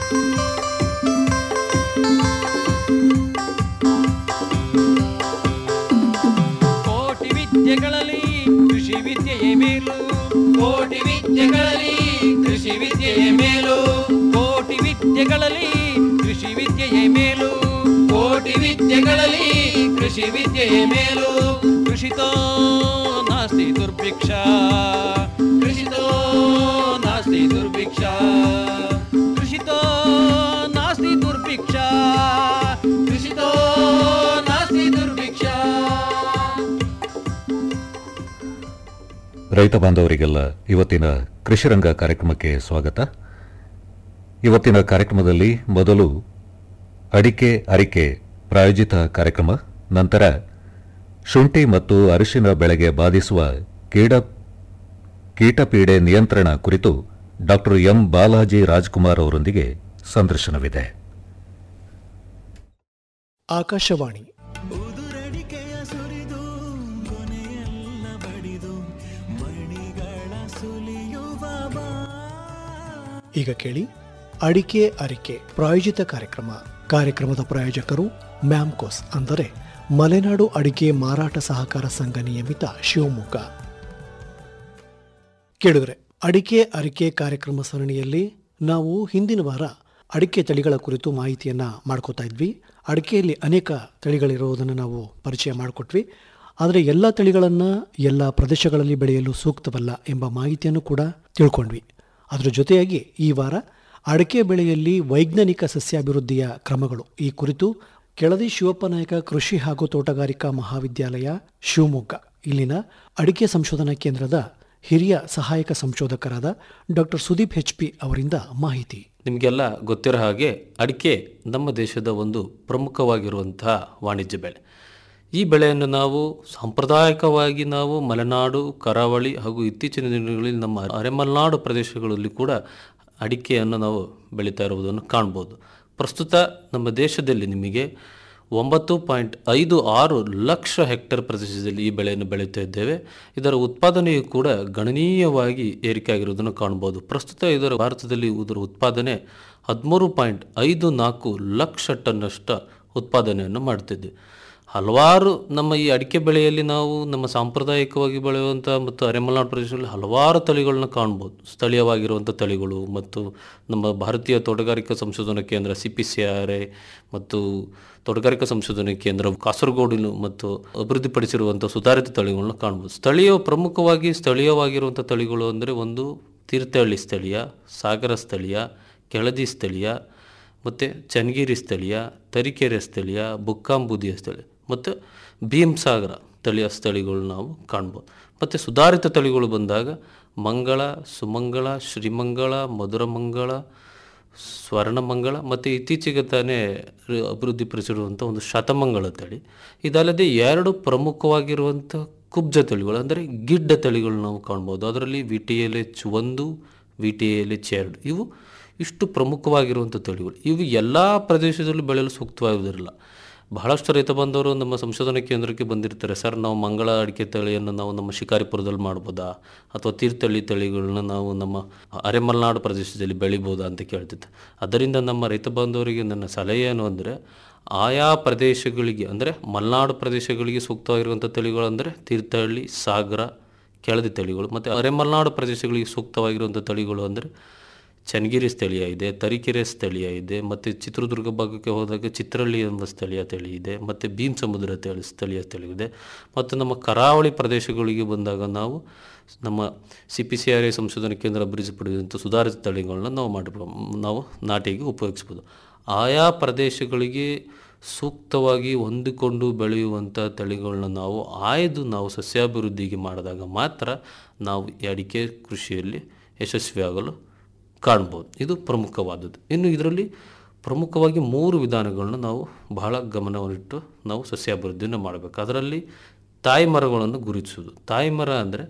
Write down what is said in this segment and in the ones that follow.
ಕೋಟಿ ವಿದ್ಯೆಗಳಲ್ಲಿ ಕೃಷಿ ವಿದ್ಯೆಯೇ ಮೇಲು ಕೋಟಿ ವಿದ್ಯೆಗಳಲ್ಲಿ ಕೃಷಿ ವಿದ್ಯೆಯೇ ಮೇಲು ಕೋಟಿ ವಿದ್ಯೆಗಳಲ್ಲಿ ಕೃಷಿ ವಿದ್ಯೆಯೇ ಮೇಲು ಕೋಟಿ ವಿದ್ಯೆಗಳಲ್ಲಿ ಕೃಷಿ ವಿದ್ಯೆಯೇ ಮೇಲು ಕೃಷಿತೋ ನಾಸ್ತಿ ದುರ್ಭಿಕ್ಷ ಕೃಷಿತೋ ನಾಸ್ತಿ ದುರ್ಭಿಕ್ಷ ಕೃಷಿತೋ ನಾಸ್ತಿ ದುರ್ಭಿಕ್ಷ ಕೃಷಿತೋ ನಾಸ್ತಿ ದುರ್ಭಿಕ್ಷ ರೈತ ಬಾಂಧವರಿಗೆಲ್ಲ ಇವತ್ತಿನ ಕೃಷಿರಂಗ ಕಾರ್ಯಕ್ರಮಕ್ಕೆ ಸ್ವಾಗತ ಇವತ್ತಿನ ಕಾರ್ಯಕ್ರಮದಲ್ಲಿ ಮೊದಲು ಅಡಿಕೆ ಅರಿಕೆ ಪ್ರಾಯೋಜಿತ ಕಾರ್ಯಕ್ರಮ ನಂತರ ಶುಂಠಿ ಮತ್ತು ಅರಿಶಿನ ಬೆಳೆಗೆ ಬಾಧಿಸುವ ಕೀಡ ಕೀಟಪೀಡೆ ನಿಯಂತ್ರಣ ಕುರಿತು ಡಾಕ್ಟರ್ ಎಂ ಬಾಲಾಜಿ ರಾಜ್ಕುಮಾರ್ ಅವರೊಂದಿಗೆ ಸಂದರ್ಶನವಿದೆ ಆಕಾಶವಾಣಿ ಉದುರಡಿಕೆಯ ಸುರಿದು ಕೊನೆಯೆಲ್ಲ ಬಡಿದು ಮಣಿಗಳ ಸುಲಿಯುವ ಬಾ ಈಗ ಕೇಳಿ ಅಡಿಕೆ ಅರಿಕೆ ಪ್ರಾಯೋಜಿತ ಕಾರ್ಯಕ್ರಮ ಕಾರ್ಯಕ್ರಮದ ಪ್ರಾಯೋಜಕರು ಮ್ಯಾಮ್ಕೋಸ್ ಅಂದರೆ ಮಲೆನಾಡು ಅಡಿಕೆ ಮಾರಾಟ ಸಹಕಾರ ಸಂಘ ನಿಯಮಿತ ಶಿವಮೊಗ್ಗ ಕೇಳಿದ್ರೆ ಅಡಿಕೆ ಅರಿಕೆ ಕಾರ್ಯಕ್ರಮ ಸರಣಿಯಲ್ಲಿ ನಾವು ಹಿಂದಿನ ವಾರ ಅಡಿಕೆ ತಳಿಗಳ ಕುರಿತು ಮಾಹಿತಿಯನ್ನ ಮಾಡ್ಕೋತಾ ಇದ್ವಿ ಅಡಿಕೆಯಲ್ಲಿ ಅನೇಕ ತಳಿಗಳಿರೋದನ್ನು ನಾವು ಪರಿಚಯ ಮಾಡಿಕೊಟ್ವಿ ಆದರೆ ಎಲ್ಲ ತಳಿಗಳನ್ನು ಎಲ್ಲ ಪ್ರದೇಶಗಳಲ್ಲಿ ಬೆಳೆಯಲು ಸೂಕ್ತವಲ್ಲ ಎಂಬ ಮಾಹಿತಿಯನ್ನು ಕೂಡ ತಿಳ್ಕೊಂಡ್ವಿ ಅದರ ಜೊತೆಯಾಗಿ ಈ ವಾರ ಅಡಿಕೆ ಬೆಳೆಯಲ್ಲಿ ವೈಜ್ಞಾನಿಕ ಸಸ್ಯಾಭಿವೃದ್ಧಿಯ ಕ್ರಮಗಳು ಈ ಕುರಿತು ಕೆಳದಿ ಶಿವಪ್ಪ ನಾಯಕ ಕೃಷಿ ಹಾಗೂ ತೋಟಗಾರಿಕಾ ಮಹಾವಿದ್ಯಾಲಯ ಶಿವಮೊಗ್ಗ ಇಲ್ಲಿನ ಅಡಿಕೆ ಸಂಶೋಧನಾ ಕೇಂದ್ರದ ಹಿರಿಯ ಸಹಾಯಕ ಸಂಶೋಧಕರಾದ ಡಾಕ್ಟರ್ ಸುದೀಪ್ ಹೆಚ್ ಪಿ ಅವರಿಂದ ಮಾಹಿತಿ ನಿಮಗೆಲ್ಲ ಗೊತ್ತಿರೋ ಹಾಗೆ ಅಡಿಕೆ ನಮ್ಮ ದೇಶದ ಒಂದು ಪ್ರಮುಖವಾಗಿರುವಂತಹ ವಾಣಿಜ್ಯ ಬೆಳೆ ಈ ಬೆಳೆಯನ್ನು ನಾವು ಸಾಂಪ್ರದಾಯಿಕವಾಗಿ ನಾವು ಮಲೆನಾಡು ಕರಾವಳಿ ಹಾಗೂ ಇತ್ತೀಚಿನ ದಿನಗಳಲ್ಲಿ ನಮ್ಮ ಅರೆಮಲೆನಾಡು ಪ್ರದೇಶಗಳಲ್ಲಿ ಕೂಡ ಅಡಿಕೆಯನ್ನು ನಾವು ಬೆಳೀತಾ ಇರುವುದನ್ನು ಕಾಣ್ಬೋದು ಪ್ರಸ್ತುತ ನಮ್ಮ ದೇಶದಲ್ಲಿ ನಿಮಗೆ ಒಂಬತ್ತು ಪಾಯಿಂಟ್ ಐದು ಆರು ಲಕ್ಷ ಹೆಕ್ಟೇರ್ ಪ್ರದೇಶದಲ್ಲಿ ಈ ಬೆಳೆಯನ್ನು ಬೆಳೀತಾ ಇದ್ದೇವೆ ಇದರ ಉತ್ಪಾದನೆಯು ಕೂಡ ಗಣನೀಯವಾಗಿ ಏರಿಕೆ ಆಗಿರುವುದನ್ನು ಕಾಣ್ಬೋದು ಪ್ರಸ್ತುತ ಇದರ ಭಾರತದಲ್ಲಿ ಇದರ ಉತ್ಪಾದನೆ ಹದಿಮೂರು ಪಾಯಿಂಟ್ ಐದು ನಾಲ್ಕು ಲಕ್ಷ ಟನ್ನಷ್ಟು ಉತ್ಪಾದನೆಯನ್ನು ಮಾಡ್ತಿದ್ದೆ ಹಲವಾರು ನಮ್ಮ ಈ ಅಡಿಕೆ ಬೆಳೆಯಲ್ಲಿ ನಾವು ನಮ್ಮ ಸಾಂಪ್ರದಾಯಿಕವಾಗಿ ಬೆಳೆಯುವಂಥ ಮತ್ತು ಅರೆಮಲೆನಾಡು ಪ್ರದೇಶದಲ್ಲಿ ಹಲವಾರು ತಳಿಗಳನ್ನ ಕಾಣ್ಬೋದು ಸ್ಥಳೀಯವಾಗಿರುವಂಥ ತಳಿಗಳು ಮತ್ತು ನಮ್ಮ ಭಾರತೀಯ ತೋಟಗಾರಿಕಾ ಸಂಶೋಧನಾ ಕೇಂದ್ರ C P C R I ಮತ್ತು ತೋಟಗಾರಿಕಾ ಸಂಶೋಧನಾ ಕೇಂದ್ರ ಕಾಸರಗೋಡಿನ ಮತ್ತು ಅಭಿವೃದ್ಧಿಪಡಿಸಿರುವಂಥ ಸುಧಾರಿತ ತಳಿಗಳನ್ನ ಕಾಣ್ಬೋದು ಸ್ಥಳೀಯ ಪ್ರಮುಖವಾಗಿ ಸ್ಥಳೀಯವಾಗಿರುವಂಥ ತಳಿಗಳು ಅಂದರೆ ಒಂದು ತೀರ್ಥಹಳ್ಳಿ ಸ್ಥಳೀಯ ಸಾಗರ ಸ್ಥಳೀಯ ಕೆಳದಿ ಸ್ಥಳೀಯ ಮತ್ತು ಚನ್ನಗಿರಿ ಸ್ಥಳೀಯ ತರೀಕೆರೆ ಸ್ಥಳೀಯ ಬುಕ್ಕಾಂಬುದಿಯ ಸ್ಥಳೀಯ ಮತ್ತು ಭೀಮಸಾಗರ ತಳಿಯ ಸ್ಥಳಿಗಳು ನಾವು ಕಾಣ್ಬೋದು ಮತ್ತು ಸುಧಾರಿತ ತಳಿಗಳು ಬಂದಾಗ ಮಂಗಳ ಸುಮಂಗಳ ಶ್ರೀಮಂಗಳ ಮಧುರಮಂಗಳ ಸ್ವರ್ಣಮಂಗಳ ಮತ್ತು ಇತ್ತೀಚೆಗೆ ತಾನೇ ರ- ಅಭಿವೃದ್ಧಿಪಡಿಸಿರುವಂಥ ಒಂದು ಶತಮಂಗಳ ತಳಿ ಇದಲ್ಲದೆ ಎರಡು ಪ್ರಮುಖವಾಗಿರುವಂಥ ಕುಬ್ಜ ತಳಿಗಳು ಅಂದರೆ ಗಿಡ್ಡ ತಳಿಗಳು ನಾವು ಕಾಣ್ಬೋದು ಅದರಲ್ಲಿ ವಿ ಟಿ ಎಲ್ ಎಚ್ ಒಂದು ವಿ ಟಿ ಎಲ್ ಎಚ್ ಎರಡು ಇವು ಇಷ್ಟು ಪ್ರಮುಖವಾಗಿರುವಂಥ ತಳಿಗಳು ಇವು ಎಲ್ಲ ಪ್ರದೇಶದಲ್ಲೂ ಬೆಳೆಯಲು ಸೂಕ್ತವಾಗುವುದಿಲ್ಲ ಬಹಳಷ್ಟು ರೈತ ಬಂದವರು ನಮ್ಮ ಸಂಶೋಧನಾ ಕೇಂದ್ರಕ್ಕೆ ಬಂದಿರ್ತಾರೆ ಸರ್ ನಾವು ಮಂಗಳ ಅಡಿಕೆ ತಳಿಯನ್ನು ನಾವು ನಮ್ಮ ಶಿಕಾರಿಪುರದಲ್ಲಿ ಮಾಡ್ಬೋದಾ ಅಥವಾ ತೀರ್ಥಹಳ್ಳಿ ತಳಿಗಳನ್ನ ನಾವು ನಮ್ಮ ಅರೆಮಲೆನಾಡು ಪ್ರದೇಶದಲ್ಲಿ ಬೆಳಿಬೋದಾ ಅಂತ ಕೇಳ್ತಿದ್ದೆ ಅದರಿಂದ ನಮ್ಮ ರೈತ ಬಾಂಧವರಿಗೆ ನನ್ನ ಸಲಹೆ ಏನು ಅಂದರೆ ಆಯಾ ಪ್ರದೇಶಗಳಿಗೆ ಅಂದರೆ ಮಲೆನಾಡು ಪ್ರದೇಶಗಳಿಗೆ ಸೂಕ್ತವಾಗಿರುವಂಥ ತಳಿಗಳು ಅಂದರೆ ತೀರ್ಥಹಳ್ಳಿ ಸಾಗರ ಕೆಳದಿ ತಳಿಗಳು ಮತ್ತು ಅರೆಮಲೆನಾಡು ಪ್ರದೇಶಗಳಿಗೆ ಸೂಕ್ತವಾಗಿರುವಂಥ ತಳಿಗಳು ಅಂದರೆ ಚನ್ನಗಿರಿ ಸ್ಥಳೀಯ ಇದೆ ತರೀಕೆರೆ ಸ್ಥಳೀಯ ಇದೆ ಮತ್ತು ಚಿತ್ರದುರ್ಗ ಭಾಗಕ್ಕೆ ಹೋದಾಗ ಚಿತ್ರಹಳ್ಳಿ ಎಂಬ ಸ್ಥಳೀಯ ತಳಿ ಇದೆ ಮತ್ತು ಭೀಮ್ ಸಮುದ್ರ ತಳಿ ಸ್ಥಳೀಯ ತಳಿ ಇದೆ ಮತ್ತು ನಮ್ಮ ಕರಾವಳಿ ಪ್ರದೇಶಗಳಿಗೆ ಬಂದಾಗ ನಾವು ನಮ್ಮ C P C R I ಸಂಶೋಧನಾ ಕೇಂದ್ರ ಅಭಿವೃದ್ಧಿಪಡಿಸಿದಂಥ ಸುಧಾರಿತ ತಳಿಗಳನ್ನ ನಾವು ಮಾಡಿ ನಾವು ನಾಟಿಗೆ ಉಪಯೋಗಿಸ್ಬೋದು ಆಯಾ ಪ್ರದೇಶಗಳಿಗೆ ಸೂಕ್ತವಾಗಿ ಹೊಂದಿಕೊಂಡು ಬೆಳೆಯುವಂಥ ತಳಿಗಳನ್ನ ನಾವು ಆಯ್ದು ನಾವು ಸಸ್ಯಾಭಿವೃದ್ಧಿಗೆ ಮಾಡಿದಾಗ ಮಾತ್ರ ನಾವು ಈ ಅಡಿಕೆ ಕೃಷಿಯಲ್ಲಿ ಯಶಸ್ವಿಯಾಗಲು ಕಾಣ್ಬೋದು ಇದು ಪ್ರಮುಖವಾದದ್ದು ಇನ್ನು ಇದರಲ್ಲಿ ಪ್ರಮುಖವಾಗಿ ಮೂರು ವಿಧಾನಗಳನ್ನ ನಾವು ಬಹಳ ಗಮನವನ್ನಿಟ್ಟು ನಾವು ಸಸ್ಯಾಭಿವೃದ್ಧಿಯನ್ನು ಮಾಡಬೇಕು ಅದರಲ್ಲಿ ತಾಯಿ ಮರಗಳನ್ನು ಗುರುತಿಸುವುದು ತಾಯಿ ಮರ ಅಂದರೆ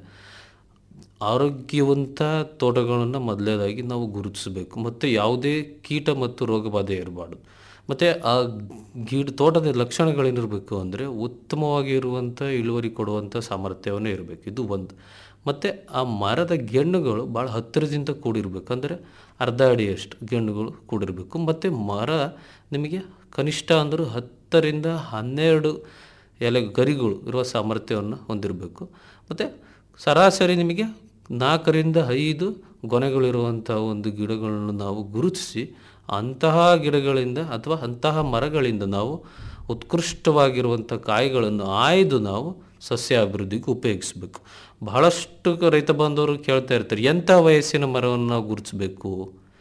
ಆರೋಗ್ಯವಂತ ತೋಟಗಳನ್ನು ಮೊದಲನೇದಾಗಿ ನಾವು ಗುರುತಿಸಬೇಕು ಮತ್ತು ಯಾವುದೇ ಕೀಟ ಮತ್ತು ರೋಗ ಬಾಧೆ ಇರಬಾರ್ದು ಮತ್ತು ಆ ಗಿಡ ತೋಟದ ಲಕ್ಷಣಗಳೇನಿರಬೇಕು ಅಂದರೆ ಉತ್ತಮವಾಗಿ ಇರುವಂಥ ಇಳುವರಿ ಕೊಡುವಂಥ ಸಾಮರ್ಥ್ಯವನ್ನು ಇರಬೇಕು ಇದು ಒಂದು ಮತ್ತು ಆ ಮರದ ಗೆಣ್ಣುಗಳು ಭಾಳ ಹತ್ತಿರದಿಂದ ಕೂಡಿರಬೇಕು ಅಂದರೆ ಅರ್ಧ ಅಡಿಯಷ್ಟು ಗೆಣ್ಣುಗಳು ಕೂಡಿರಬೇಕು ಮತ್ತು ಮರ ನಿಮಗೆ ಕನಿಷ್ಠ ಅಂದರೂ ಹತ್ತರಿಂದ ಹನ್ನೆರಡು ಎಲೆ ಗರಿಗಳು ಇರುವ ಸಾಮರ್ಥ್ಯವನ್ನು ಹೊಂದಿರಬೇಕು ಮತ್ತು ಸರಾಸರಿ ನಿಮಗೆ ನಾಲ್ಕರಿಂದ ಐದು ಗೊನೆಗಳಿರುವಂಥ ಒಂದು ಗಿಡಗಳನ್ನು ನಾವು ಗುರುತಿಸಿ ಅಂತಹ ಗಿಡಗಳಿಂದ ಅಥವಾ ಅಂತಹ ಮರಗಳಿಂದ ನಾವು ಉತ್ಕೃಷ್ಟವಾಗಿರುವಂಥ ಕಾಯಿಗಳನ್ನು ಆಯ್ದು ನಾವು ಸಸ್ಯ ಅಭಿವೃದ್ಧಿಗೆ ಉಪಯೋಗಿಸಬೇಕು ಬಹಳಷ್ಟು ರೈತ ಬಾಂಧವರು ಕೇಳ್ತಾ ಇರ್ತಾರೆ ಎಂಥ ವಯಸ್ಸಿನ ಮರವನ್ನು ನಾವು ಗುರುತಿಸಬೇಕು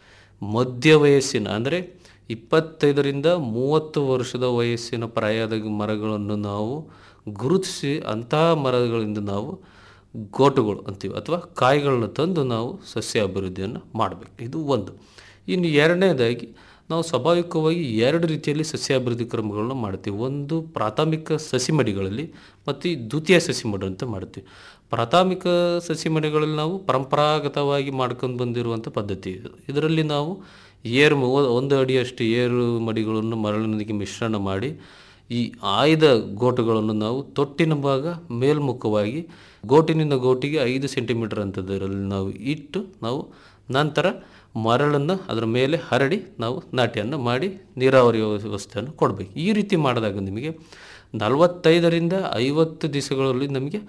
ಮಧ್ಯ ವಯಸ್ಸಿನ ಅಂದರೆ ಇಪ್ಪತ್ತೈದರಿಂದ ಮೂವತ್ತು ವರ್ಷದ ವಯಸ್ಸಿನ ಪ್ರಾಯದ ಮರಗಳನ್ನು ನಾವು ಗುರುತಿಸಿ ಅಂತಹ ಮರಗಳಿಂದ ನಾವು ಗೋಟುಗಳು ಅಂತೀವಿ ಅಥವಾ ಕಾಯಿಗಳನ್ನ ತಂದು ನಾವು ಸಸ್ಯ ಅಭಿವೃದ್ಧಿಯನ್ನು ಮಾಡಬೇಕು ಇದು ಒಂದು ಇನ್ನು ಎರಡನೇದಾಗಿ ನಾವು ಸ್ವಾಭಾವಿಕವಾಗಿ ಎರಡು ರೀತಿಯಲ್ಲಿ ಸಸ್ಯಾಭಿವೃದ್ಧಿ ಕ್ರಮಗಳನ್ನ ಮಾಡ್ತೀವಿ ಒಂದು ಪ್ರಾಥಮಿಕ ಸಸಿಮಡಿಗಳಲ್ಲಿ ಮತ್ತು ಈ ದ್ವಿತೀಯ ಸಸಿಮಡಿ ಅಂತ ಮಾಡ್ತೀವಿ ಪ್ರಾಥಮಿಕ ಸಸಿಮಡಿಗಳಲ್ಲಿ ನಾವು ಪರಂಪರಾಗತವಾಗಿ ಮಾಡ್ಕೊಂಡು ಬಂದಿರುವಂಥ ಪದ್ಧತಿ ಇದು ಇದರಲ್ಲಿ ನಾವು ಏರು ಮ- ಒಂದು ಅಡಿಯಷ್ಟು ಏರು ಮಡಿಗಳನ್ನು ಮರಳಿನೊಂದಿಗೆ ಮಿಶ್ರಣ ಮಾಡಿ ಈ ಆಯ್ದ ಗೋಟುಗಳನ್ನು ನಾವು ತೊಟ್ಟಿನ ಭಾಗ ಮೇಲ್ಮುಖವಾಗಿ ಗೋಟಿನಿಂದ ಗೋಟಿಗೆ ಐದು ಸೆಂಟಿಮೀಟರ್ ಅಂತದರಲ್ಲಿ ನಾವು ಇಟ್ಟು ನಾವು ನಂತರ ಮರಳನ್ನು ಅದರ ಮೇಲೆ ಹರಡಿ ನಾವು ನಾಟ್ಯವನ್ನು ಮಾಡಿ ನೀರಾವರಿ ವ್ಯವಸ್ಥೆಯನ್ನು ಕೊಡಬೇಕು ಈ ರೀತಿ ಮಾಡಿದಾಗ ನಿಮಗೆ ನಲವತ್ತೈದರಿಂದ ಐವತ್ತು ದಿವಸಗಳಲ್ಲಿ ನಮಗೆ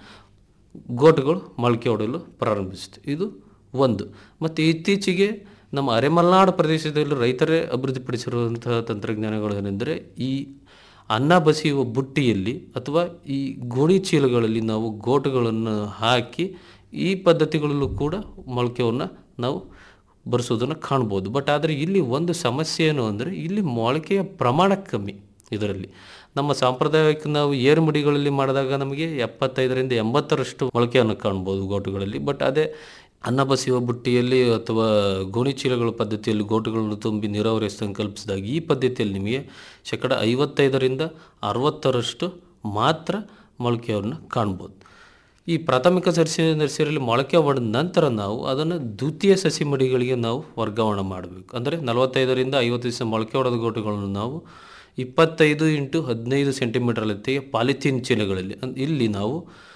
ಗೋಟುಗಳು ಮೊಳಕೆ ಹೊಡೆಯಲು ಪ್ರಾರಂಭಿಸುತ್ತೆ ಇದು ಒಂದು ಮತ್ತು ಇತ್ತೀಚೆಗೆ ನಮ್ಮ ಅರೆಮಲೆನಾಡು ಪ್ರದೇಶದಲ್ಲಿ ರೈತರೇ ಅಭಿವೃದ್ಧಿಪಡಿಸಿರುವಂತಹ ತಂತ್ರಜ್ಞಾನಗಳು ಏನೆಂದರೆ ಈ ಅನ್ನ ಬಸಿಯುವ ಬುಟ್ಟಿಯಲ್ಲಿ ಅಥವಾ ಈ ಗೋಣಿ ಚೀಲಗಳಲ್ಲಿ ನಾವು ಗೋಟುಗಳನ್ನು ಹಾಕಿ ಈ ಪದ್ಧತಿಗಳಲ್ಲೂ ಕೂಡ ಮೊಳಕೆಯನ್ನು ನಾವು ಬರೆಸೋದನ್ನು ಕಾಣ್ಬೋದು ಬಟ್ ಆದರೆ ಇಲ್ಲಿ ಒಂದು ಸಮಸ್ಯೆ ಏನು ಅಂದರೆ ಇಲ್ಲಿ ಮೊಳಕೆಯ ಪ್ರಮಾಣ ಕಮ್ಮಿ ಇದರಲ್ಲಿ ನಮ್ಮ ಸಾಂಪ್ರದಾಯಿಕ ನಾವು ಏರುಮಡಿಗಳಲ್ಲಿ ಮಾಡಿದಾಗ ನಮಗೆ ಎಪ್ಪತ್ತೈದರಿಂದ ಎಂಬತ್ತರಷ್ಟು ಮೊಳಕೆಯನ್ನು ಕಾಣ್ಬೋದು ಗೋಟುಗಳಲ್ಲಿ ಬಟ್ ಅದೇ ಅನ್ನ ಬಸಿಯುವ ಬುಟ್ಟಿಯಲ್ಲಿ ಅಥವಾ ಗೋಣಿ ಚೀಲಗಳ ಪದ್ಧತಿಯಲ್ಲಿ ಗೋಟುಗಳನ್ನು ತುಂಬಿ ನೀರಾವರಿ ವ್ಯವಸ್ಥೆಯನ್ನು ಕಲ್ಪಿಸಿದಾಗ ಈ ಪದ್ಧತಿಯಲ್ಲಿ ನಿಮಗೆ ಶೇಕಡ ಐವತ್ತೈದರಿಂದ ಅರವತ್ತರಷ್ಟು ಮಾತ್ರ ಮೊಳಕೆಯನ್ನು ಕಾಣ್ಬೋದು ಈ ಪ್ರಾಥಮಿಕ ಸಸಿ ನರ್ಸರಿಯಲ್ಲಿ ಮೊಳಕೆ ಹೊಡೆದ ನಂತರ ನಾವು ಅದನ್ನು ದ್ವಿತೀಯ ಸಸಿ ಮಡಿಗಳಿಗೆ ನಾವು ವರ್ಗಾವಣೆ ಮಾಡಬೇಕು ಅಂದರೆ ನಲವತ್ತೈದರಿಂದ ಐವತ್ತು ದಿವಸ ಮೊಳಕೆ ಹೊಡೆದ ಗೋಟುಗಳನ್ನು ನಾವು ಇಪ್ಪತ್ತೈದು ಇಂಟು ಹದಿನೈದು ಸೆಂಟಿಮೀಟರ್ ಎತ್ತಿಗೆ ಪಾಲಿಥೀನ್ ಚೀಲಗಳಲ್ಲಿ ಅನ್- ಇಲ್ಲಿ ನಾವು